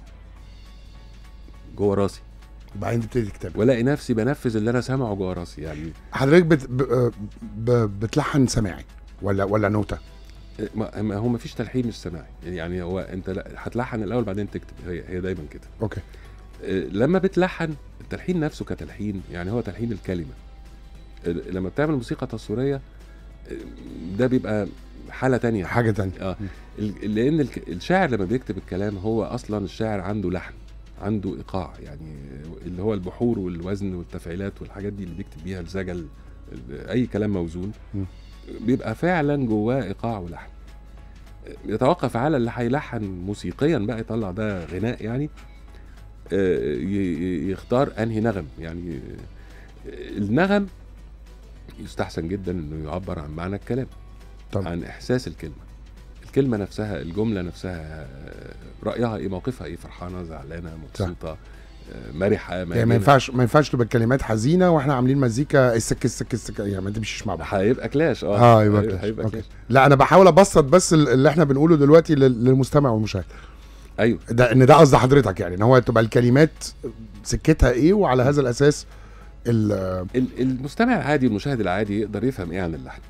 جوه راسي وبعدين تبتدي تكتب والاقي نفسي بنفذ اللي انا سامعه جوه راسي يعني حضرتك بت... ب... ب... بتلحن سماعي ولا ولا نوتة ما ما هو ما فيش تلحين مش سماعي يعني هو انت لا- هتلحن الاول بعدين تكتب هي, هي دايما كده اوكي آه، لما بتلحن التلحين نفسه كتلحين يعني هو تلحين الكلمه آه، لما بتعمل موسيقى تصويريه آه، ده بيبقى حاله تانية حاجه تانية اه ال- لان الك- الشاعر لما بيكتب الكلام هو اصلا الشاعر عنده لحن عنده ايقاع يعني اللي هو البحور والوزن والتفعيلات والحاجات دي اللي بيكتب بيها الزجل ال- اي كلام موزون م. بيبقى فعلا جواه ايقاع ولحن يتوقف على اللي هيلحن موسيقيا بقى يطلع ده غناء يعني آه، ي- ي- يختار انهي نغم يعني آه، النغم يستحسن جدا انه يعبر عن معنى الكلام طبعا. عن احساس الكلمه الكلمه نفسها الجمله نفسها آه، رايها ايه موقفها ايه فرحانه زعلانه مبسوطه آه، مرحه يعني ما ماجنة. ينفعش ما ينفعش تبقى الكلمات حزينه واحنا عاملين مزيكا السك السك السك يعني ما تمشيش مع بعض هيبقى كلاش اه اه يبقى هيبقى- كلاش. هيبقى أوكي. كلاش لا انا بحاول ابسط بس ال- اللي احنا بنقوله دلوقتي لل- للمستمع والمشاهد ايوه ده ان ده قصد حضرتك يعني ان هو تبقى الكلمات سكتها ايه وعلى هذا الاساس ال- ال- المستمع العادي والمشاهد العادي يقدر يفهم ايه عن اللحن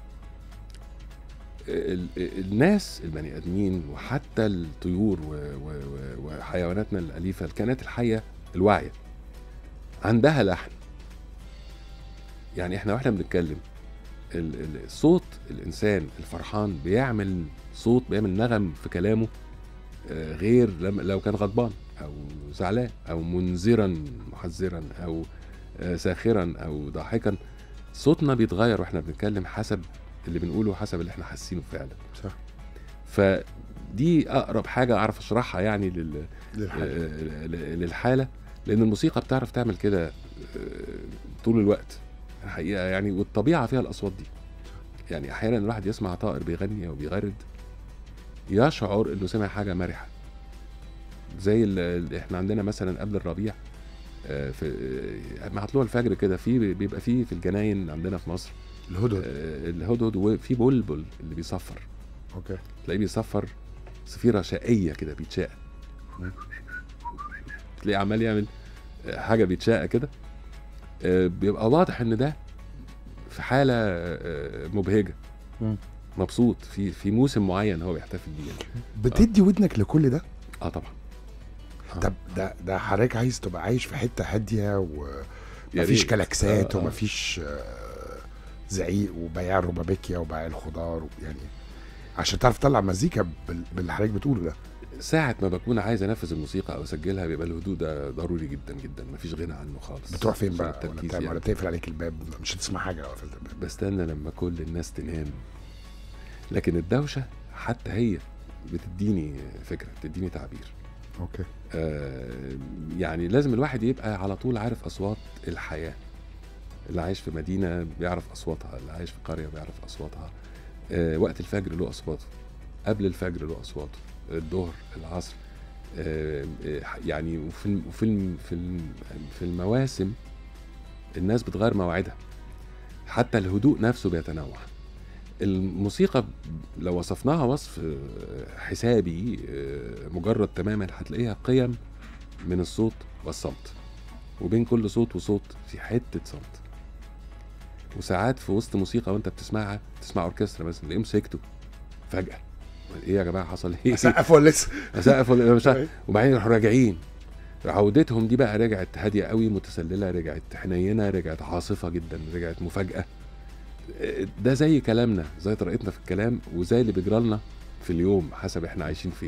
ال- ال- الناس البني ادمين وحتى الطيور و- و- و- وحيواناتنا الاليفه الكائنات الحيه الواعيه عندها لحن يعني احنا واحنا بنتكلم ال- ال- صوت الانسان الفرحان بيعمل صوت بيعمل نغم في كلامه آه، غير لما لو كان غضبان او زعلان او منذرا محذرا او آه، ساخرا او ضاحكا صوتنا بيتغير واحنا بنتكلم حسب اللي بنقوله حسب اللي احنا حاسينه فعلا صح. فدي اقرب حاجه اعرف اشرحها يعني لل... للحاجة. آه، ل- للحاله لان الموسيقى بتعرف تعمل كده آه، طول الوقت الحقيقه يعني والطبيعه فيها الاصوات دي يعني احيانا الواحد يسمع طائر بيغني او بيغرد يشعر انه سمع حاجه مرحه زي اللي احنا عندنا مثلا قبل الربيع آه، في آه، مع طلوع الفجر كده في بيبقى في في الجناين عندنا في مصر الهدهد آه، الهدهد وفي بلبل اللي بيصفر اوكي تلاقيه بيصفر صفيره شقيه كده بيتشاقى تلاقيه عمال يعمل آه، حاجه بيتشاقى كده آه، بيبقى واضح ان ده في حاله آه، مبهجه مم. مبسوط في في موسم معين هو بيحتفل بيه يعني. بتدي ودنك لكل ده اه طبعا آه. طب ده ده حضرتك عايز تبقى عايش في حته هاديه يا ومفيش ريت. كلاكسات آه، آه. ومفيش آه، زعيق وبياع الروبابيكيا وبياع الخضار و- يعني عشان تعرف تطلع مزيكا بال- باللي حضرتك بتقوله ده ساعة ما بكون عايز انفذ الموسيقى او اسجلها بيبقى الهدوء ده ضروري جدا جدا مفيش غنى عنه خالص بتروح فين عشان بقى ولا, التركيز بتعمل ولا يعني. بتقفل عليك الباب مش هتسمع حاجه لو قفلت الباب بستنى لما كل الناس تنام لكن الدوشة حتى هي بتديني فكرة بتديني تعبير اوكي آه يعني لازم الواحد يبقى على طول عارف أصوات الحياة اللي عايش في مدينة بيعرف أصواتها اللي عايش في قرية بيعرف أصواتها آه وقت الفجر له أصواته قبل الفجر له أصواته الظهر العصر آه آه، يعني وفي الم- وفي الم- في الم- في المواسم الناس بتغير مواعيدها حتى الهدوء نفسه بيتنوع الموسيقى ب- لو وصفناها وصف آه، حسابي آه، مجرد تماما هتلاقيها قيم من الصوت والصمت وبين كل صوت وصوت في حتة صمت وساعات في وسط موسيقى وانت بتسمعها تسمع اوركسترا مثلا تلاقيهم سكتوا فجأة ايه يا جماعة حصل ايه؟ سقف ولا لسه اسقف ولا مش عارف. وبعدين يروحوا راجعين عودتهم دي بقى رجعت هاديه قوي متسلله رجعت حنينه رجعت عاصفه جدا رجعت مفاجاه آه، ده زي كلامنا زي طريقتنا في الكلام وزي اللي بيجرى لنا في اليوم حسب احنا عايشين فين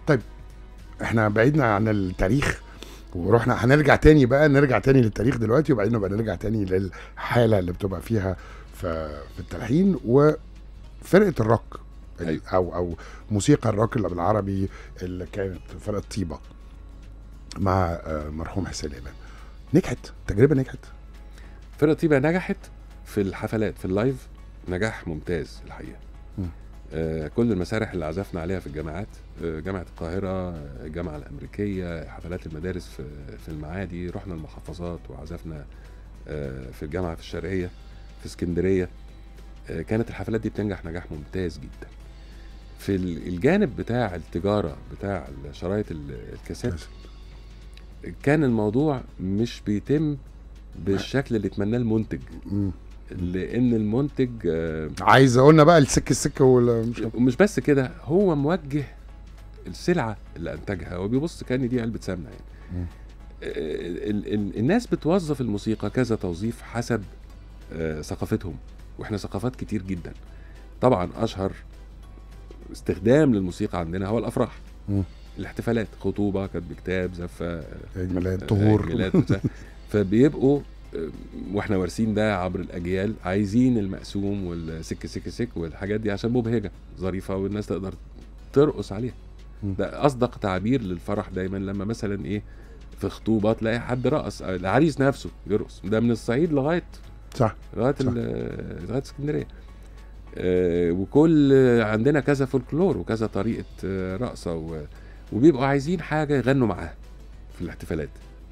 احنا بعيدنا عن التاريخ ورحنا هنرجع تاني بقى نرجع تاني للتاريخ دلوقتي وبعدين نبقى نرجع تاني للحاله اللي بتبقى فيها في, في التلحين وفرقه الروك ال- أيوة. او او موسيقى الروك اللي بالعربي اللي كانت فرقه طيبه مع آه، مرحوم حسين امام نجحت تجربه نجحت فرقه طيبه نجحت في الحفلات في اللايف نجاح ممتاز الحقيقه مم. آه كل المسارح اللي عزفنا عليها في الجامعات آه جامعه القاهره آه، الجامعه الامريكيه حفلات المدارس في في المعادي رحنا المحافظات وعزفنا آه في الجامعه في الشرقيه في اسكندريه آه كانت الحفلات دي بتنجح نجاح ممتاز جدا في ال- الجانب بتاع التجاره بتاع شرايط ال- الكاسيت بس. كان الموضوع مش بيتم بالشكل اللي اتمناه المنتج مم. لان المنتج آه، عايز قلنا بقى السك السك ولا مش ومش بس كده هو موجه السلعه اللي انتجها وبيبص كان دي علبه سمنه يعني مم. آه، ال- ال- الناس بتوظف الموسيقى كذا توظيف حسب آه، ثقافتهم واحنا ثقافات كتير جدا طبعا اشهر استخدام للموسيقى عندنا هو الافراح مم. الاحتفالات خطوبه كاتب كتاب زفه عيد ميلاد عيد طهور ميلاد وبتاع. فبيبقوا آه، واحنا وارثين ده عبر الاجيال عايزين المقسوم والسك سك سك والحاجات دي عشان مبهجه ظريفه والناس تقدر ترقص عليها مم. ده اصدق تعبير للفرح دايما لما مثلا ايه في خطوبه تلاقي حد رقص آه، العريس نفسه يرقص ده من الصعيد لغايه صح لغايه صح. ال- لغايه اسكندريه آه، وكل عندنا كذا فولكلور وكذا طريقه آه، رقصه و- وبيبقوا عايزين حاجه يغنوا معاها في الاحتفالات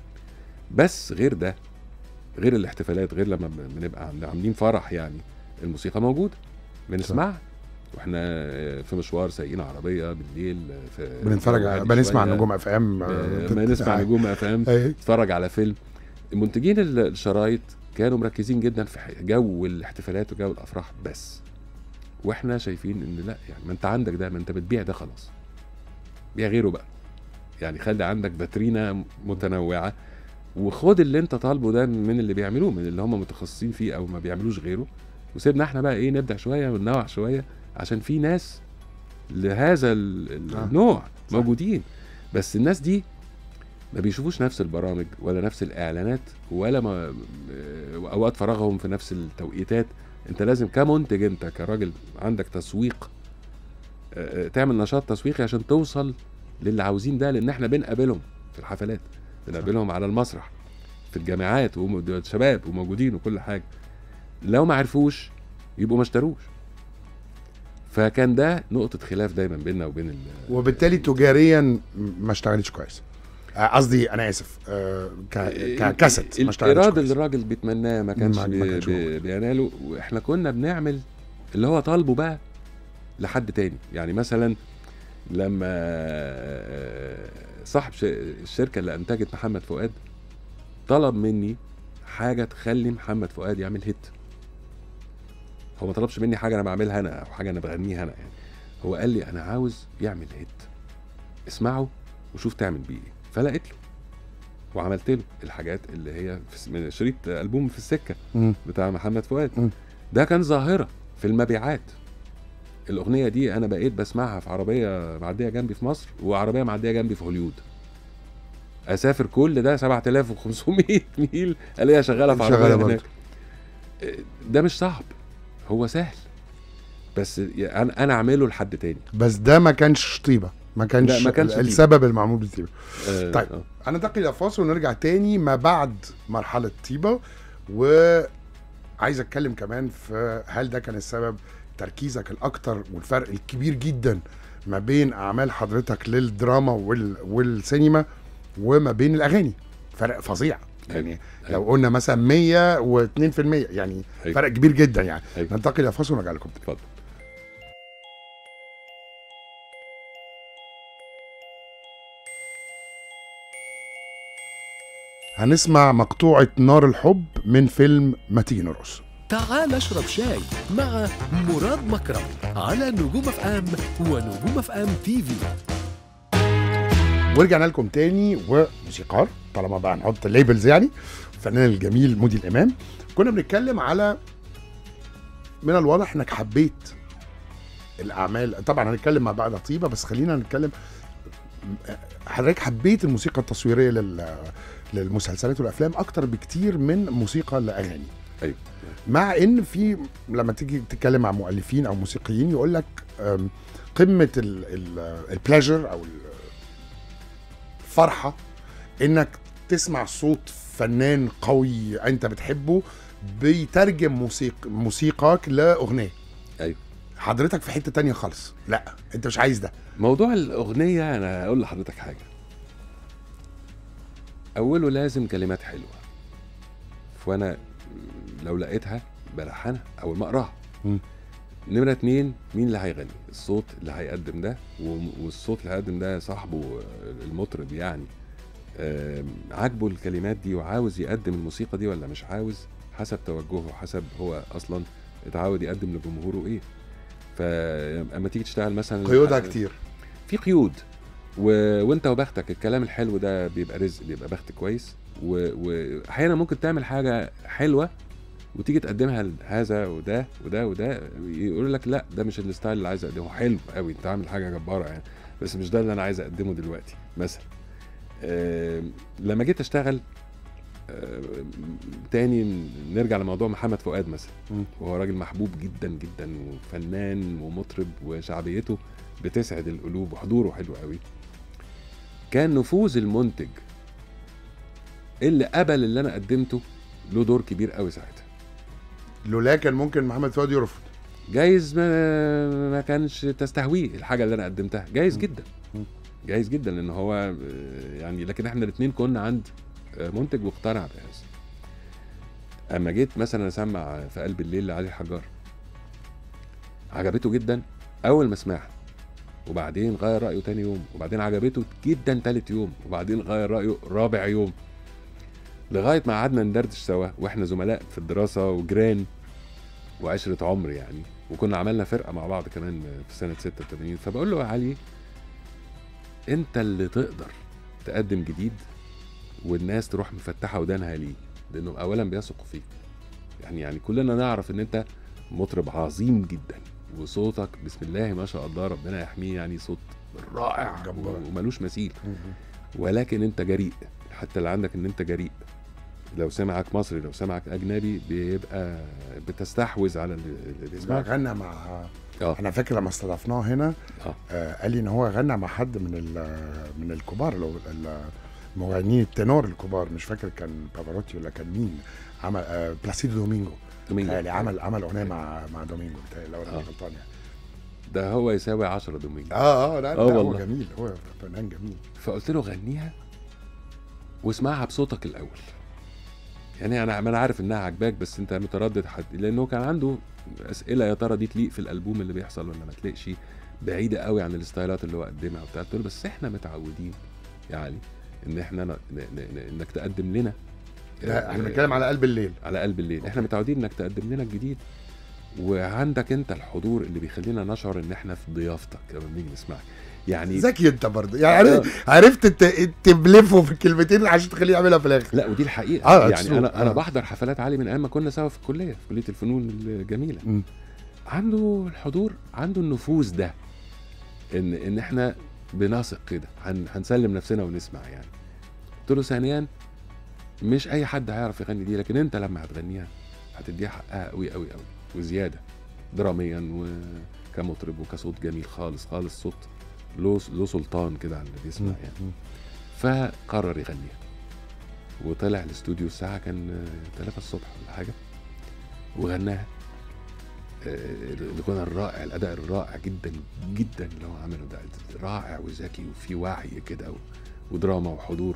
بس غير ده غير الاحتفالات غير لما بن- بنبقى عند- عاملين فرح يعني الموسيقى موجوده بنسمعها واحنا آه، في مشوار سايقين عربيه بالليل آه، في بنتفرج جو على هادي بنسمع شوية. نجوم اف ام آه، ما نسمع نجوم اف ام نتفرج على فيلم المنتجين ال- الشرايط كانوا مركزين جدا في ح- جو الاحتفالات وجو الافراح بس واحنا شايفين ان لا يعني ما انت عندك ده ما انت بتبيع ده خلاص بيع غيره بقى يعني خلي عندك فاترينا متنوعه وخد اللي انت طالبه ده من اللي بيعملوه من اللي هم متخصصين فيه او ما بيعملوش غيره وسيبنا احنا بقى ايه نبدع شويه وننوع شويه عشان في ناس لهذا ال- ال- آه. النوع صح. موجودين بس الناس دي ما بيشوفوش نفس البرامج ولا نفس الاعلانات ولا ما آه، اوقات فراغهم في نفس التوقيتات انت لازم كمنتج انت كراجل عندك تسويق آه، آه، تعمل نشاط تسويقي عشان توصل للي عاوزين ده لان احنا بنقابلهم في الحفلات بنقابلهم على المسرح في الجامعات وشباب وموجودين وكل حاجه لو ما عرفوش يبقوا ما اشتروش فكان ده نقطه خلاف دايما بيننا وبين ال- وبالتالي تجاريا م- ما اشتغلتش كويس آه، قصدي انا اسف آه، ك- ككاسيت ما اشتغلتش الايراد كويس اللي الراجل بيتمناه ما كانش ما- ما بي كانش بي موجود. بيناله واحنا كنا بنعمل اللي هو طالبه بقى لحد تاني يعني مثلا لما آه، صاحب ش- الشركه اللي انتجت محمد فؤاد طلب مني حاجه تخلي محمد فؤاد يعمل هيت هو ما طلبش مني حاجه انا بعملها انا او حاجه انا بغنيها انا يعني هو قال لي انا عاوز يعمل هيت اسمعه وشوف تعمل بيه ايه فلقيت له وعملت له الحاجات اللي هي في س- من شريط البوم في السكه مم. بتاع محمد فؤاد مم. ده كان ظاهره في المبيعات الاغنيه دي انا بقيت بسمعها في عربيه معديه جنبي في مصر وعربيه معديه جنبي في هوليود اسافر كل ده 7500 ميل الاقيها شغاله في شغالة عربيه برضه. هناك ده مش صعب هو سهل بس ي- انا انا اعمله لحد تاني بس ده ما كانش طيبه ما كانش, لا، ما كانش ال- طيبة. السبب المعمول بالطيبه آه، طيب. آه. هننتقل الى فاصل ونرجع تاني ما بعد مرحله طيبه وعايز اتكلم كمان في هل ده كان السبب تركيزك الاكتر والفرق الكبير جدا ما بين اعمال حضرتك للدراما وال... والسينما وما بين الاغاني فرق فظيع يعني لو قلنا مثلا 100 و2% يعني أيوة. فرق كبير جدا يعني أيوة. ننتقل الى فاصل ونرجع لكم اتفضل هنسمع مقطوعه نار الحب من فيلم ما تيجي نرقص تعال اشرب شاي مع مراد مكرم على نجوم اف ام ونجوم اف ام تي في ورجعنا لكم تاني وموسيقار طالما بقى نحط الليبلز يعني الفنان الجميل مودي الامام كنا بنتكلم على من الواضح انك حبيت الاعمال طبعا هنتكلم مع بعض طيبه بس خلينا نتكلم حضرتك حبيت الموسيقى التصويريه لل للمسلسلات والافلام اكتر بكتير من موسيقى الاغاني أيوة. مع ان في لما تيجي تتكلم مع مؤلفين او موسيقيين يقول لك أم، قمه البلاجر او ال- الفرحه انك تسمع صوت فنان قوي انت بتحبه بيترجم موسيق موسيقاك لاغنيه أيوة. حضرتك في حته تانية خالص لا انت مش عايز ده موضوع الاغنيه انا اقول لحضرتك حاجه اوله لازم كلمات حلوه وانا لو لقيتها بلحنها اول ما اقراها مم. نمرة اتنين مين اللي هيغني الصوت اللي هيقدم ده وم- والصوت اللي هيقدم ده صاحبه آه، المطرب يعني آم، عاجبه الكلمات دي وعاوز يقدم الموسيقى دي ولا مش عاوز حسب توجهه حسب هو اصلا اتعود يقدم لجمهوره ايه فاما تيجي تشتغل مثلا قيودها كتير في قيود و... وانت وبختك الكلام الحلو ده بيبقى رزق بيبقى بخت كويس و- واحيانا ممكن تعمل حاجه حلوه وتيجي تقدمها لهذا وده وده وده يقول لك لا ده مش الستايل اللي عايز اقدمه حلو قوي انت عامل حاجه جباره يعني بس مش ده اللي انا عايز اقدمه دلوقتي مثلا آم، لما جيت اشتغل آم، تاني نرجع لموضوع محمد فؤاد مثلا مم. وهو راجل محبوب جدا جدا وفنان ومطرب وشعبيته بتسعد القلوب وحضوره حلو قوي كان نفوذ المنتج اللي قبل اللي انا قدمته له دور كبير قوي ساعتها لولا كان ممكن محمد فؤاد يرفض جايز ما, ما كانش تستهويه الحاجه اللي انا قدمتها جايز مم. جدا مم. جايز جدا لان هو آه، يعني لكن احنا الاثنين كنا عند آه، منتج واقتنع بهذا اما جيت مثلا اسمع في قلب الليل لعلي الحجار عجبته جدا اول ما سمعها وبعدين غير رايه تاني يوم وبعدين عجبته جدا تالت يوم وبعدين غير رايه رابع يوم لغايه ما قعدنا ندردش سوا واحنا زملاء في الدراسه وجيران وعشره عمر يعني وكنا عملنا فرقه مع بعض كمان في سنه 86 فبقول له يا علي انت اللي تقدر تقدم جديد والناس تروح مفتحه ودانها ليه لانه اولا بيثقوا فيك يعني يعني كلنا نعرف ان انت مطرب عظيم جدا وصوتك بسم الله ما شاء الله ربنا يحميه يعني صوت رائع جبار. وملوش مثيل ولكن انت جريء حتى اللي عندك ان انت جريء لو سمعك مصري لو سمعك اجنبي بيبقى بتستحوذ على اللي اللي بيسمعك غنى مع اه انا فاكر لما استضفناه هنا اه آه قال لي ان هو غنى مع حد من ال- من الكبار اللي هو ال- المغنيين التنور الكبار مش فاكر كان بافاروتي ولا كان مين عمل آه بلاسيدو دومينجو دومينجو. يعني عمل عمل اغنيه مع مع دومينجو بتهيألي لو انا آه. مش غلطان يعني ده هو يساوي 10 دومينجو اه اه لا, آه لا هو والله. جميل هو فنان جميل فقلت له غنيها واسمعها بصوتك الاول يعني انا ما انا عارف انها عجباك بس انت متردد حد لانه كان عنده اسئله يا ترى دي تليق في الالبوم اللي بيحصل ولا ما تليقش بعيده قوي عن الستايلات اللي هو قدمها وبتاع قلت له بس احنا متعودين يا علي ان احنا ن... ن... ن... انك تقدم لنا لا احنا بنتكلم على قلب الليل على قلب الليل احنا متعودين انك تقدم لنا الجديد وعندك انت الحضور اللي بيخلينا نشعر ان احنا في ضيافتك لما بنيجي نسمعك يعني ذكي انت برضه يعني عرفت عرفت ت- تبلفه في الكلمتين عشان تخليه يعملها في الاخر لا ودي الحقيقه آه، يعني true. انا انا آه. بحضر حفلات علي من ايام ما كنا سوا في الكليه في كليه الفنون الجميله مم. عنده الحضور عنده النفوذ ده ان ان احنا بنثق كده هن هنسلم نفسنا ونسمع يعني قلت له ثانيا مش اي حد هيعرف يغني دي لكن انت لما هتغنيها هتديها حقها قوي قوي قوي وزياده دراميا وكمطرب وكصوت جميل خالص خالص صوت له له سلطان كده على اللي بيسمع يعني مم. فقرر يغنيها وطلع الاستوديو الساعة كان 3 الصبح ولا حاجة وغناها آه، الغنى الرائع الأداء الرائع جدا جدا اللي هو عمله ده رائع وذكي وفي وعي كده و- ودراما وحضور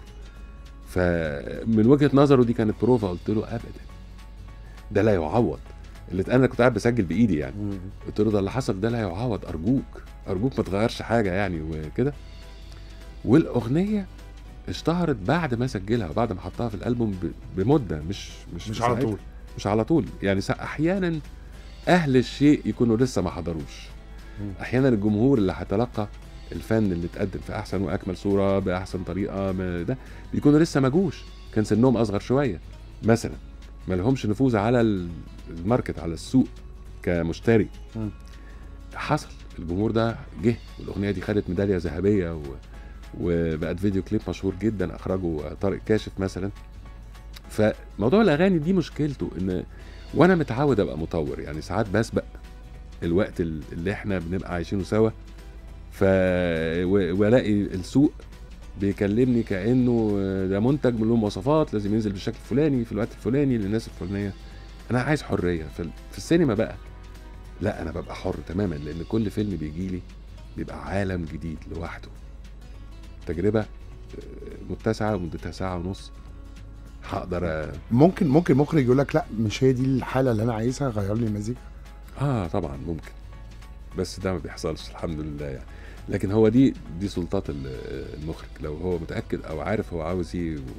فمن وجهة نظره دي كانت بروفا قلت له أبدا ده لا يعوض اللي انا كنت قاعد بسجل بايدي يعني مم. قلت له ده اللي حصل ده لا يعوض ارجوك ارجوك ما تغيرش حاجه يعني وكده والاغنيه اشتهرت بعد ما سجلها وبعد ما حطها في الالبوم ب- بمده مش مش مش في على ساعتها. طول مش على طول يعني سا- احيانا اهل الشيء يكونوا لسه ما حضروش مم. احيانا الجمهور اللي هيتلقى الفن اللي اتقدم في احسن واكمل صوره باحسن طريقه ما ده بيكونوا لسه ما جوش كان سنهم اصغر شويه مثلا ما لهمش نفوذ على ال- الماركت على السوق كمشتري مم. حصل الجمهور ده جه والاغنيه دي خدت ميداليه ذهبيه و... وبقت فيديو كليب مشهور جدا اخرجه طارق كاشف مثلا فموضوع الاغاني دي مشكلته ان وانا متعود ابقى مطور يعني ساعات بسبق الوقت ال- اللي احنا بنبقى عايشينه سوا ف و- والاقي السوق بيكلمني كانه ده منتج له مواصفات لازم ينزل بالشكل الفلاني في الوقت الفلاني للناس الفلانيه انا عايز حريه في, ال- في السينما بقى لا انا ببقى حر تماما لان كل فيلم بيجي لي بيبقى عالم جديد لوحده تجربه آه، متسعه ومدتها ساعه ونص هقدر أ- ممكن ممكن مخرج يقول لك لا مش هي دي الحاله اللي انا عايزها غير لي المزيكا اه طبعا ممكن بس ده ما بيحصلش الحمد لله يعني لكن هو دي دي سلطات ال- المخرج لو هو متاكد او عارف هو عاوز ايه و-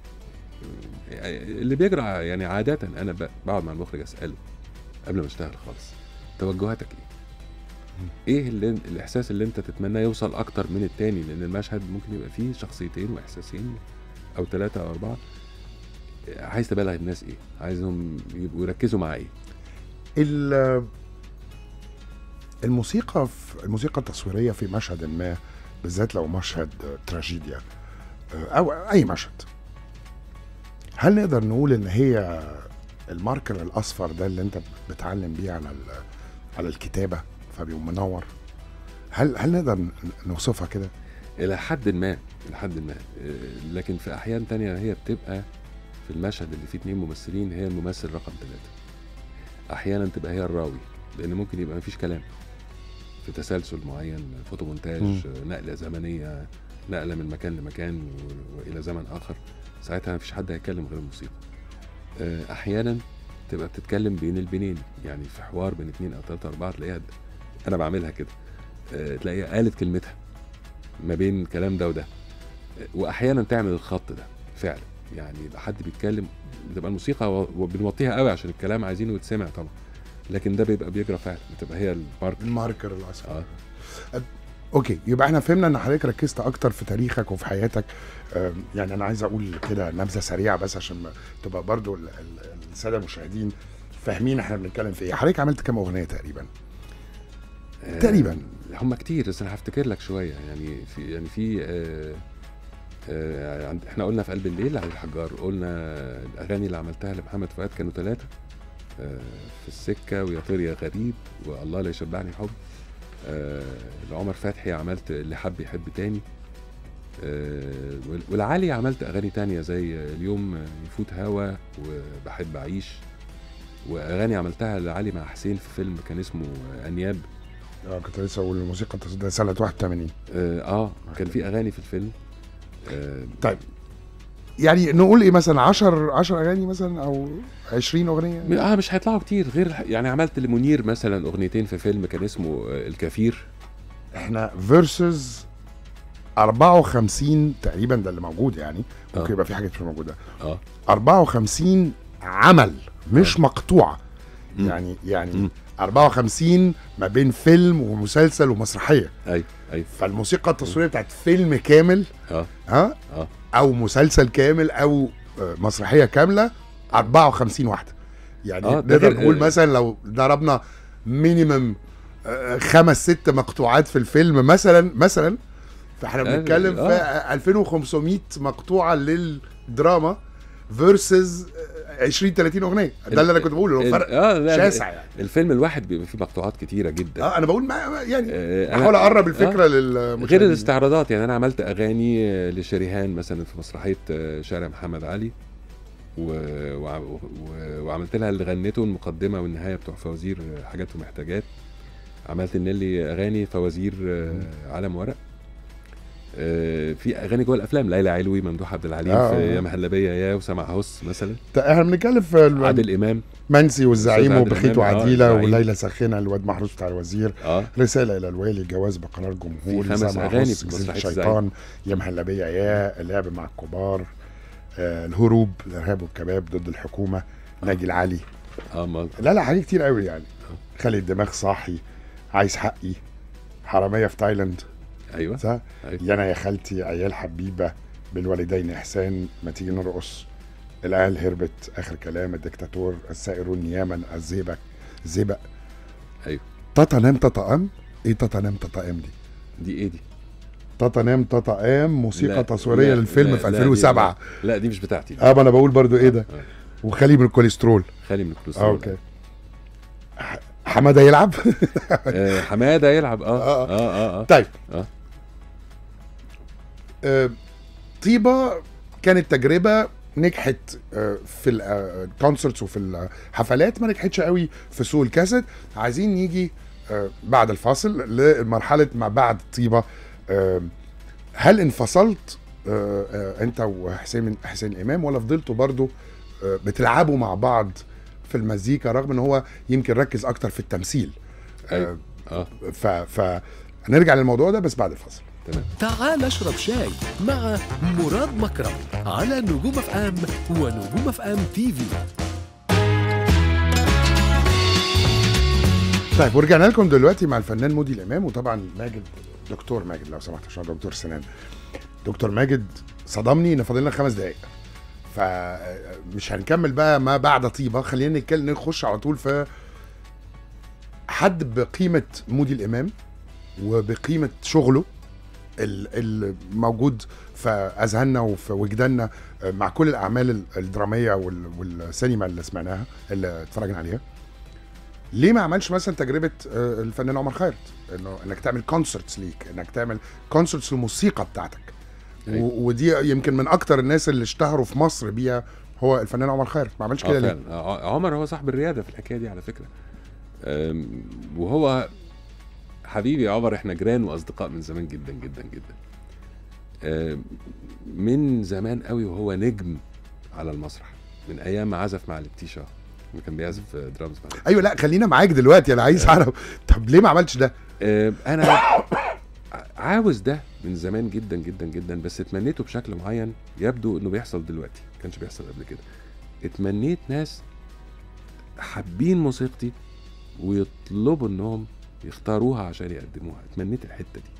اللي بيجرى يعني عاده انا ب- بقعد مع المخرج اساله قبل ما اشتغل خالص توجهاتك ايه؟ ايه اللي الاحساس اللي انت تتمنى يوصل اكتر من التاني لان المشهد ممكن يبقى فيه شخصيتين واحساسين او ثلاثه او اربعه عايز تبلغ الناس ايه؟ عايزهم يبقوا يركزوا مع ايه؟ ال- الموسيقى في الموسيقى التصويريه في مشهد ما بالذات لو مشهد تراجيديا او اي مشهد هل نقدر نقول ان هي الماركر الاصفر ده اللي انت بتعلم بيه على ال- على الكتابه فبيقوم منور هل هل نقدر نوصفها كده الى حد ما الى حد ما آه، لكن في احيان تانية هي بتبقى في المشهد اللي فيه اتنين ممثلين هي الممثل رقم ثلاثة احيانا تبقى هي الراوي لان ممكن يبقى مفيش كلام في تسلسل معين فوتو مونتاج مم. آه، نقله زمنيه نقله من مكان لمكان و- والى زمن اخر ساعتها مفيش حد هيتكلم غير الموسيقى آه، احيانا تبقى بتتكلم بين البنين يعني في حوار بين اتنين او تلاته اربعه تلاقيها انا بعملها كده آه، تلاقيها قالت كلمتها ما بين الكلام ده وده واحيانا تعمل الخط ده فعلا يعني يبقى حد بيتكلم بتبقى الموسيقى و- وبنوطيها قوي عشان الكلام عايزينه يتسمع طبعا لكن ده بيبقى بيجرى فعلا بتبقى هي المارك الماركر الاصفر اه اوكي يبقى احنا فهمنا ان حضرتك ركزت اكتر في تاريخك وفي حياتك أم، يعني انا عايز اقول كده نبذه سريعه بس عشان ما تبقى برضو ال- ال- الساده المشاهدين فاهمين احنا بنتكلم في ايه حضرتك عملت كام اغنيه تقريبا آه، تقريبا. هم كتير بس انا هفتكر لك شويه يعني في يعني في آه آه عند- احنا قلنا في قلب الليل علي الحجار قلنا الاغاني اللي عملتها لمحمد فؤاد كانوا ثلاثه آه في السكه ويا طير يا غريب والله لا يشبعني حب آه لعمر فتحي عملت اللي حب يحب تاني آه وال- والعالي عملت اغاني تانية زي اليوم يفوت هوا وبحب اعيش واغاني عملتها لعلي مع حسين في فيلم كان اسمه انياب اه كنت لسه اقول الموسيقى التصويرية ده سنه 81 اه, آه كان في اغاني في الفيلم آه طيب يعني نقول ايه مثلا 10 10 اغاني مثلا او 20 اغنيه م- اه مش هيطلعوا كتير غير يعني عملت لمنير مثلا اغنيتين في فيلم كان اسمه آه الكفير احنا فيرسز 54 تقريبا ده اللي موجود يعني ممكن آه. يبقى في حاجات مش موجوده اه 54 عمل مش مقطوعه مم. يعني يعني مم. 54 ما بين فيلم ومسلسل ومسرحيه ايوه ايوه فالموسيقى التصويريه بتاعت فيلم كامل اه ها اه او مسلسل كامل او آه، مسرحيه كامله 54 واحده يعني آه، ده نقدر غير- نقول مثلا لو ضربنا مينيمم خمس ست مقطوعات في الفيلم مثلا مثلا فاحنا آه، بنتكلم في آه. 2500 مقطوعه للدراما فيرسز 20 30 اغنيه ده اللي انا كنت بقوله ال- فرق اه لا شاسع يعني الفيلم الواحد بيبقى فيه مقطوعات كتيره جدا اه انا بقول ما يعني آه، أنا- بحاول اقرب الفكره آه. للمشاهدين غير الاستعراضات يعني انا عملت اغاني آه، لشريهان مثلا في مسرحيه آه، شارع محمد علي و... وع- و... وعملت لها اللي غنته المقدمه والنهايه بتوع فوازير آه، حاجات ومحتاجات عملت لنيلي اغاني فوازير آه، علم ورق آه، في اغاني جوه الافلام ليلى علوي ممدوح عبد العليم آه، في آه. يا مهلبيه يا وسمع هس مثلا طيب احنا بنتكلم في عادل امام منسي والزعيم أستاذ عادل وبخيت إمام، آه، وعديله الزعيم. وليلى ساخنه الواد محروس بتاع الوزير اه رساله الى الوالي جواز بقرار جمهوري في خمس سمع أغاني هص، في جزيرة مسرحية الشيطان يا مهلبيه يا اللعب مع الكبار آه الهروب الارهاب والكباب ضد الحكومه ناجي العلي اه ما لا لا حاجات كتير قوي يعني خلي الدماغ صاحي عايز حقي حراميه في تايلاند ايوه صح أيوة. يا انا يا خالتي عيال حبيبه بالوالدين احسان ما تيجي نرقص العيال هربت اخر كلام الدكتاتور السائرون نياما الزيبق زيبق أيوة. تاتا نام تاتا قام ايه تاتا نام تاتا قام دي دي ايه دي تاتا نام تاتا قام موسيقى لا، تصويريه لا، للفيلم لا، في لا، دي- 2007 لا دي مش بتاعتي دي. اه ما انا بقول برضو ايه ده آه. وخالي من الكوليسترول خالي من آه، الكوليسترول اوكي ح- حماده يلعب آه حماده يلعب اه آه، اه اه, آه. طيب آه. آه، طيبه كانت تجربه نجحت آه، في الكونسرتس وفي الحفلات ما نجحتش قوي في سوق الكاسيت عايزين نيجي آه، بعد الفاصل لمرحله ما بعد طيبه آه، هل انفصلت آه، آه، انت وحسين حسين الامام ولا فضلتوا برضو آه، بتلعبوا مع بعض في المزيكا رغم ان هو يمكن ركز اكتر في التمثيل أيوة. اه ف ف نرجع للموضوع ده بس بعد الفاصل تمام تعال اشرب شاي مع مراد مكرم على نجوم اف ام ونجوم اف ام تي في طيب ورجعنا لكم دلوقتي مع الفنان مودي الامام وطبعا ماجد دكتور ماجد لو سمحت عشان دكتور سنان دكتور ماجد صدمني ان فاضل لنا خمس دقائق فمش هنكمل بقى ما بعد طيبه خلينا نتكلم نخش على طول في حد بقيمه مودي الامام وبقيمه شغله ال- الموجود في اذهاننا وفي وجداننا مع كل الاعمال ال- الدراميه وال- والسينما اللي سمعناها اللي اتفرجنا عليها ليه ما عملش مثلا تجربه آه، الفنان عمر خيرت انه انك تعمل كونسرتس ليك انك تعمل كونسرتس للموسيقى بتاعتك أيوة. و- ودي يمكن من اكتر الناس اللي اشتهروا في مصر بيها هو الفنان عمر خيرت ما عملش كده اه ليه فعلا آه، عمر هو صاحب الرياده في الحكايه دي على فكره آم، وهو حبيبي عمر احنا جيران واصدقاء من زمان جدا جدا جدا آم، من زمان قوي وهو نجم على المسرح من ايام ما عزف مع الابتيشا لما كان بيعزف درامز مع ايوه لا خلينا معاك دلوقتي انا عايز اعرف طب ليه ما عملتش ده آه، انا عاوز ده من زمان جدا جدا جدا بس اتمنيته بشكل معين يبدو انه بيحصل دلوقتي ما كانش بيحصل قبل كده اتمنيت ناس حابين موسيقتي ويطلبوا انهم يختاروها عشان يقدموها اتمنيت الحته دي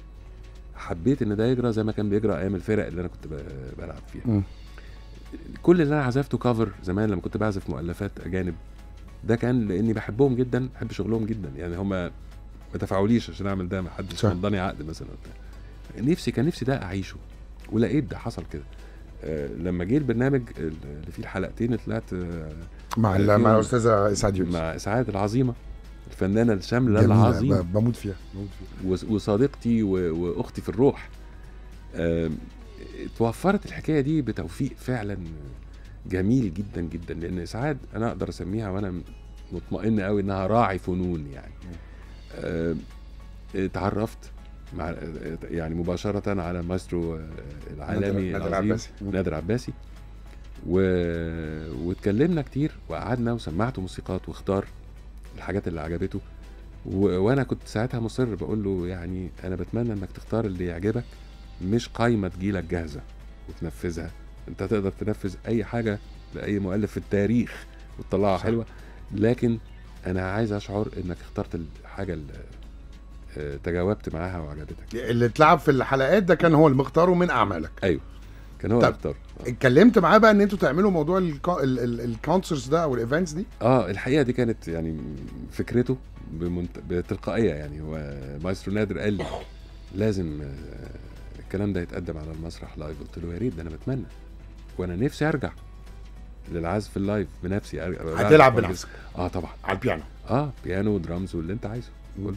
حبيت ان ده يجرى زي ما كان بيجرى ايام الفرق اللي انا كنت ب- بلعب فيها مم. كل اللي انا عزفته كفر زمان لما كنت بعزف مؤلفات اجانب ده كان لاني بحبهم جدا بحب شغلهم جدا يعني هما ما دفعوليش عشان اعمل ده ما حدش صح. مضاني عقد مثلا وبتاع. نفسي كان نفسي ده اعيشه ولقيت ده حصل كده آه لما جه البرنامج اللي فيه الحلقتين طلعت آه مع ال- فيهم- مع الاستاذه اسعاد يونس مع اسعاد العظيمه الفنانه الشامله جميلة، العظيمه ب- بموت فيها بموت فيها وص- وصديقتي و- واختي في الروح آم، توفرت الحكايه دي بتوفيق فعلا جميل جدا جدا لان اسعاد انا اقدر اسميها وانا مطمئن قوي انها راعي فنون يعني آم، اتعرفت مع يعني مباشره على المايسترو آه، العالمي نادر العظيم عباسي. نادر عباسي و... واتكلمنا كتير وقعدنا وسمعته موسيقات واختار الحاجات اللي عجبته و... وانا كنت ساعتها مصر بقول له يعني انا بتمنى انك تختار اللي يعجبك مش قايمه تجيلك جاهزه وتنفذها انت تقدر تنفذ اي حاجه لاي مؤلف في التاريخ وتطلعها صح. حلوه لكن انا عايز اشعر انك اخترت الحاجه اللي آه، تجاوبت معاها وعجبتك اللي اتلعب في الحلقات ده كان هو المختاره من اعمالك ايوه كان هو طب. اللي اختار آه. اتكلمت معاه بقى ان انتوا تعملوا موضوع الكونسرتس ده او الايفنتس دي اه الحقيقه دي كانت يعني فكرته بمنت... بتلقائيه يعني هو مايسترو نادر قال لي لازم آه، الكلام ده يتقدم على المسرح لايف قلت له يا ريت ده انا بتمنى وانا نفسي ارجع للعزف اللايف بنفسي أرجع هتلعب بنفسك اه طبعا على البيانو اه بيانو ودرامز واللي انت عايزه كله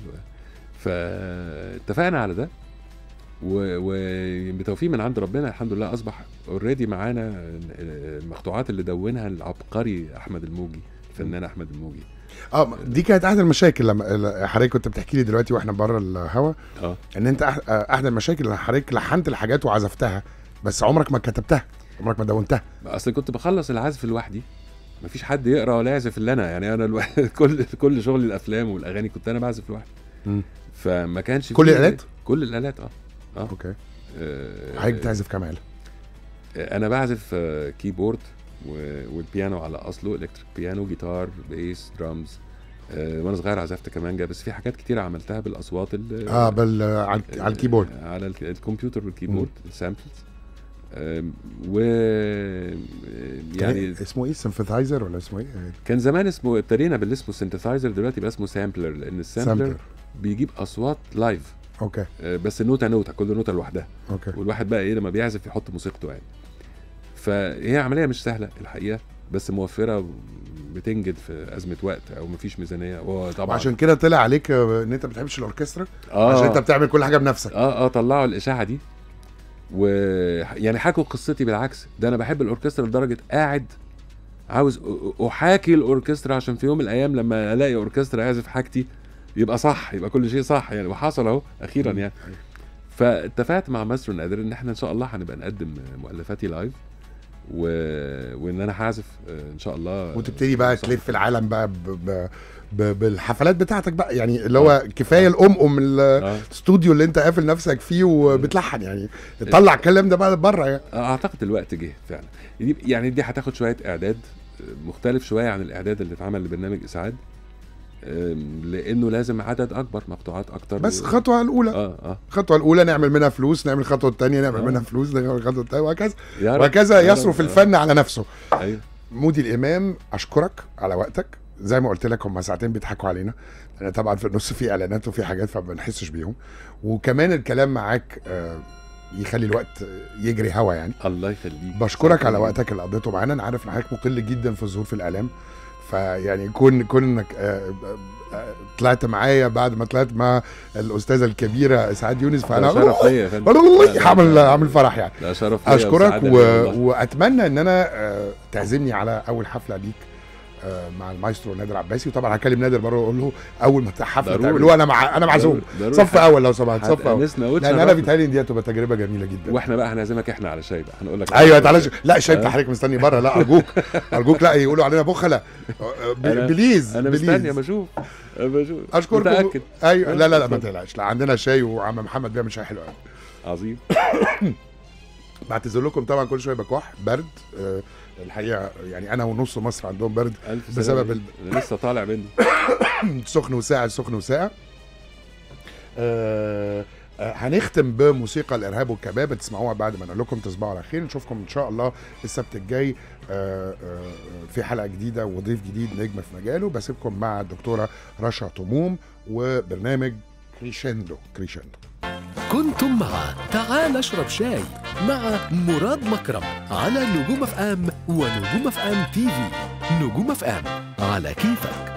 فاتفقنا على ده وبتوفيق من عند ربنا الحمد لله اصبح اوريدي معانا المقطوعات اللي دونها العبقري احمد الموجي الفنان احمد الموجي اه دي كانت احد المشاكل لما حضرتك كنت بتحكي لي دلوقتي واحنا بره الهوا اه ان انت أح- احد المشاكل اللي حضرتك لحنت الحاجات وعزفتها بس عمرك ما كتبتها عمرك ما دونتها اصل كنت بخلص العزف لوحدي مفيش حد يقرا ولا يعزف الا انا يعني انا الو... كل كل شغل الافلام والاغاني كنت انا بعزف لوحدي مم. فما كانش كل فيه- الآلات؟ كل الالات اه اوكي آه، حضرتك بتعزف كام آلة انا بعزف آه، كيبورد و- والبيانو على اصله الكتريك بيانو جيتار بيس درامز آه، وانا صغير عزفت كمانجا بس في حاجات كتير عملتها بالاصوات ال- اه بال على على الكيبورد على الك- الكمبيوتر بالكيبورد سامبلز و آه، يعني يعني اسمه ايه سيمفثايزر ولا اسمه ايه؟ كان زمان اسمه ابتدينا باللي اسمه سنتسايزر دلوقتي بقى اسمه سامبلر لان السامبلر سامبلر بيجيب اصوات لايف اوكي آه، بس نوته نوته كل نوته لوحدها اوكي والواحد بقى ايه لما بيعزف يحط موسيقته يعني فهي عمليه مش سهله الحقيقه بس موفره بتنجد في ازمه وقت او مفيش ميزانيه وهو طبعا عشان كده طلع عليك آه، ان انت ما بتحبش الاوركسترا اه عشان انت بتعمل كل حاجه بنفسك اه اه طلعوا الاشاعه دي و يعني حكوا قصتي بالعكس ده انا بحب الاوركسترا لدرجه قاعد عاوز أ- احاكي الاوركسترا عشان في يوم من الايام لما الاقي اوركسترا يعزف حاجتي يبقى صح يبقى كل شيء صح يعني وحصل اهو اخيرا يعني فاتفقت مع ماسترو نادر ان احنا ان شاء الله هنبقى نقدم مؤلفاتي لايف و... وان انا هعزف آه، ان شاء الله وتبتدي بقى صح. تلف في العالم بقى ب... ب... ب... بالحفلات بتاعتك بقى يعني اللي هو كفايه الام ام ال- آه. الاستوديو اللي انت قافل نفسك فيه وبتلحن يعني طلع الكلام ده بقى بره يعني اعتقد الوقت جه فعلا دي يعني دي هتاخد شويه اعداد مختلف شويه عن الاعداد اللي اتعمل لبرنامج اسعاد أم، لانه لازم عدد اكبر مقطوعات اكتر بس و- الخطوه الاولى اه اه الخطوه الاولى نعمل منها فلوس نعمل الخطوه الثانيه نعمل آه. منها فلوس نعمل الخطوه الثانيه وهكذا يا رب وهكذا يا رب. يصرف آه، الفن على نفسه ايوه مودي الامام اشكرك على وقتك زي ما قلت لك هم ساعتين بيضحكوا علينا لان طبعا في النص في اعلانات وفي حاجات فما بنحسش بيهم وكمان الكلام معاك آه، يخلي الوقت يجري هوا يعني الله يخليك بشكرك على شكراً. وقتك اللي قضيته معانا انا عارف ان حضرتك مقل جدا في الظهور في الاعلام فيعني كون كون انك آه، آه، طلعت معايا بعد ما طلعت مع الاستاذه الكبيره اسعاد يونس ده فانا شرف ليا يا فندم لا، لا، هعمل لا. هعمل فرح يعني ده شرف ليا اشكرك وسعادة و... ليا والله. واتمنى ان انا آه، تعزمني على اول حفله ليك آه، مع المايسترو نادر عباسي وطبعا هكلم نادر برضه واقول له اول ما حفله ضروري. تعملوها انا مع انا معزوم ضروري- ضروري صف حد- اول لو سمحت صف اول هتأنسنا لان انا وتشرفنا. بيتهيألي ان دي هتبقى تجربه جميله جدا واحنا بقى هنعزمك احنا على شاي بقى هنقول لك ايوه تعالى ش- لا شايف آه. حضرتك مستني بره لا ارجوك ارجوك لا يقولوا علينا بخله ب- أنا- بليز انا بليز. مستني اما اشوف اما اشوف اشكركم متاكد ايوه لا لا لا ما اتفضل. تقلقش لا عندنا شاي وعم محمد بيعمل شاي حلو قوي عظيم بعتذر لكم طبعا كل شويه بكح برد آه، الحقيقه يعني انا ونص مصر عندهم برد الف بسبب سلامة. ال- انا لسه طالع منه سخن وساقع سخن وساقع آه آه، هنختم بموسيقى الارهاب والكباب تسمعوها بعد ما نقول لكم تصبحوا على خير نشوفكم ان شاء الله السبت الجاي آه، آه، في حلقه جديده وضيف جديد نجم في مجاله بسيبكم مع الدكتوره رشا طموم وبرنامج كريشندو كريشندو كنتم مع تعال اشرب شاي مع مراد مكرم على نجوم اف ام ونجوم اف ام تي في نجوم اف ام على كيفك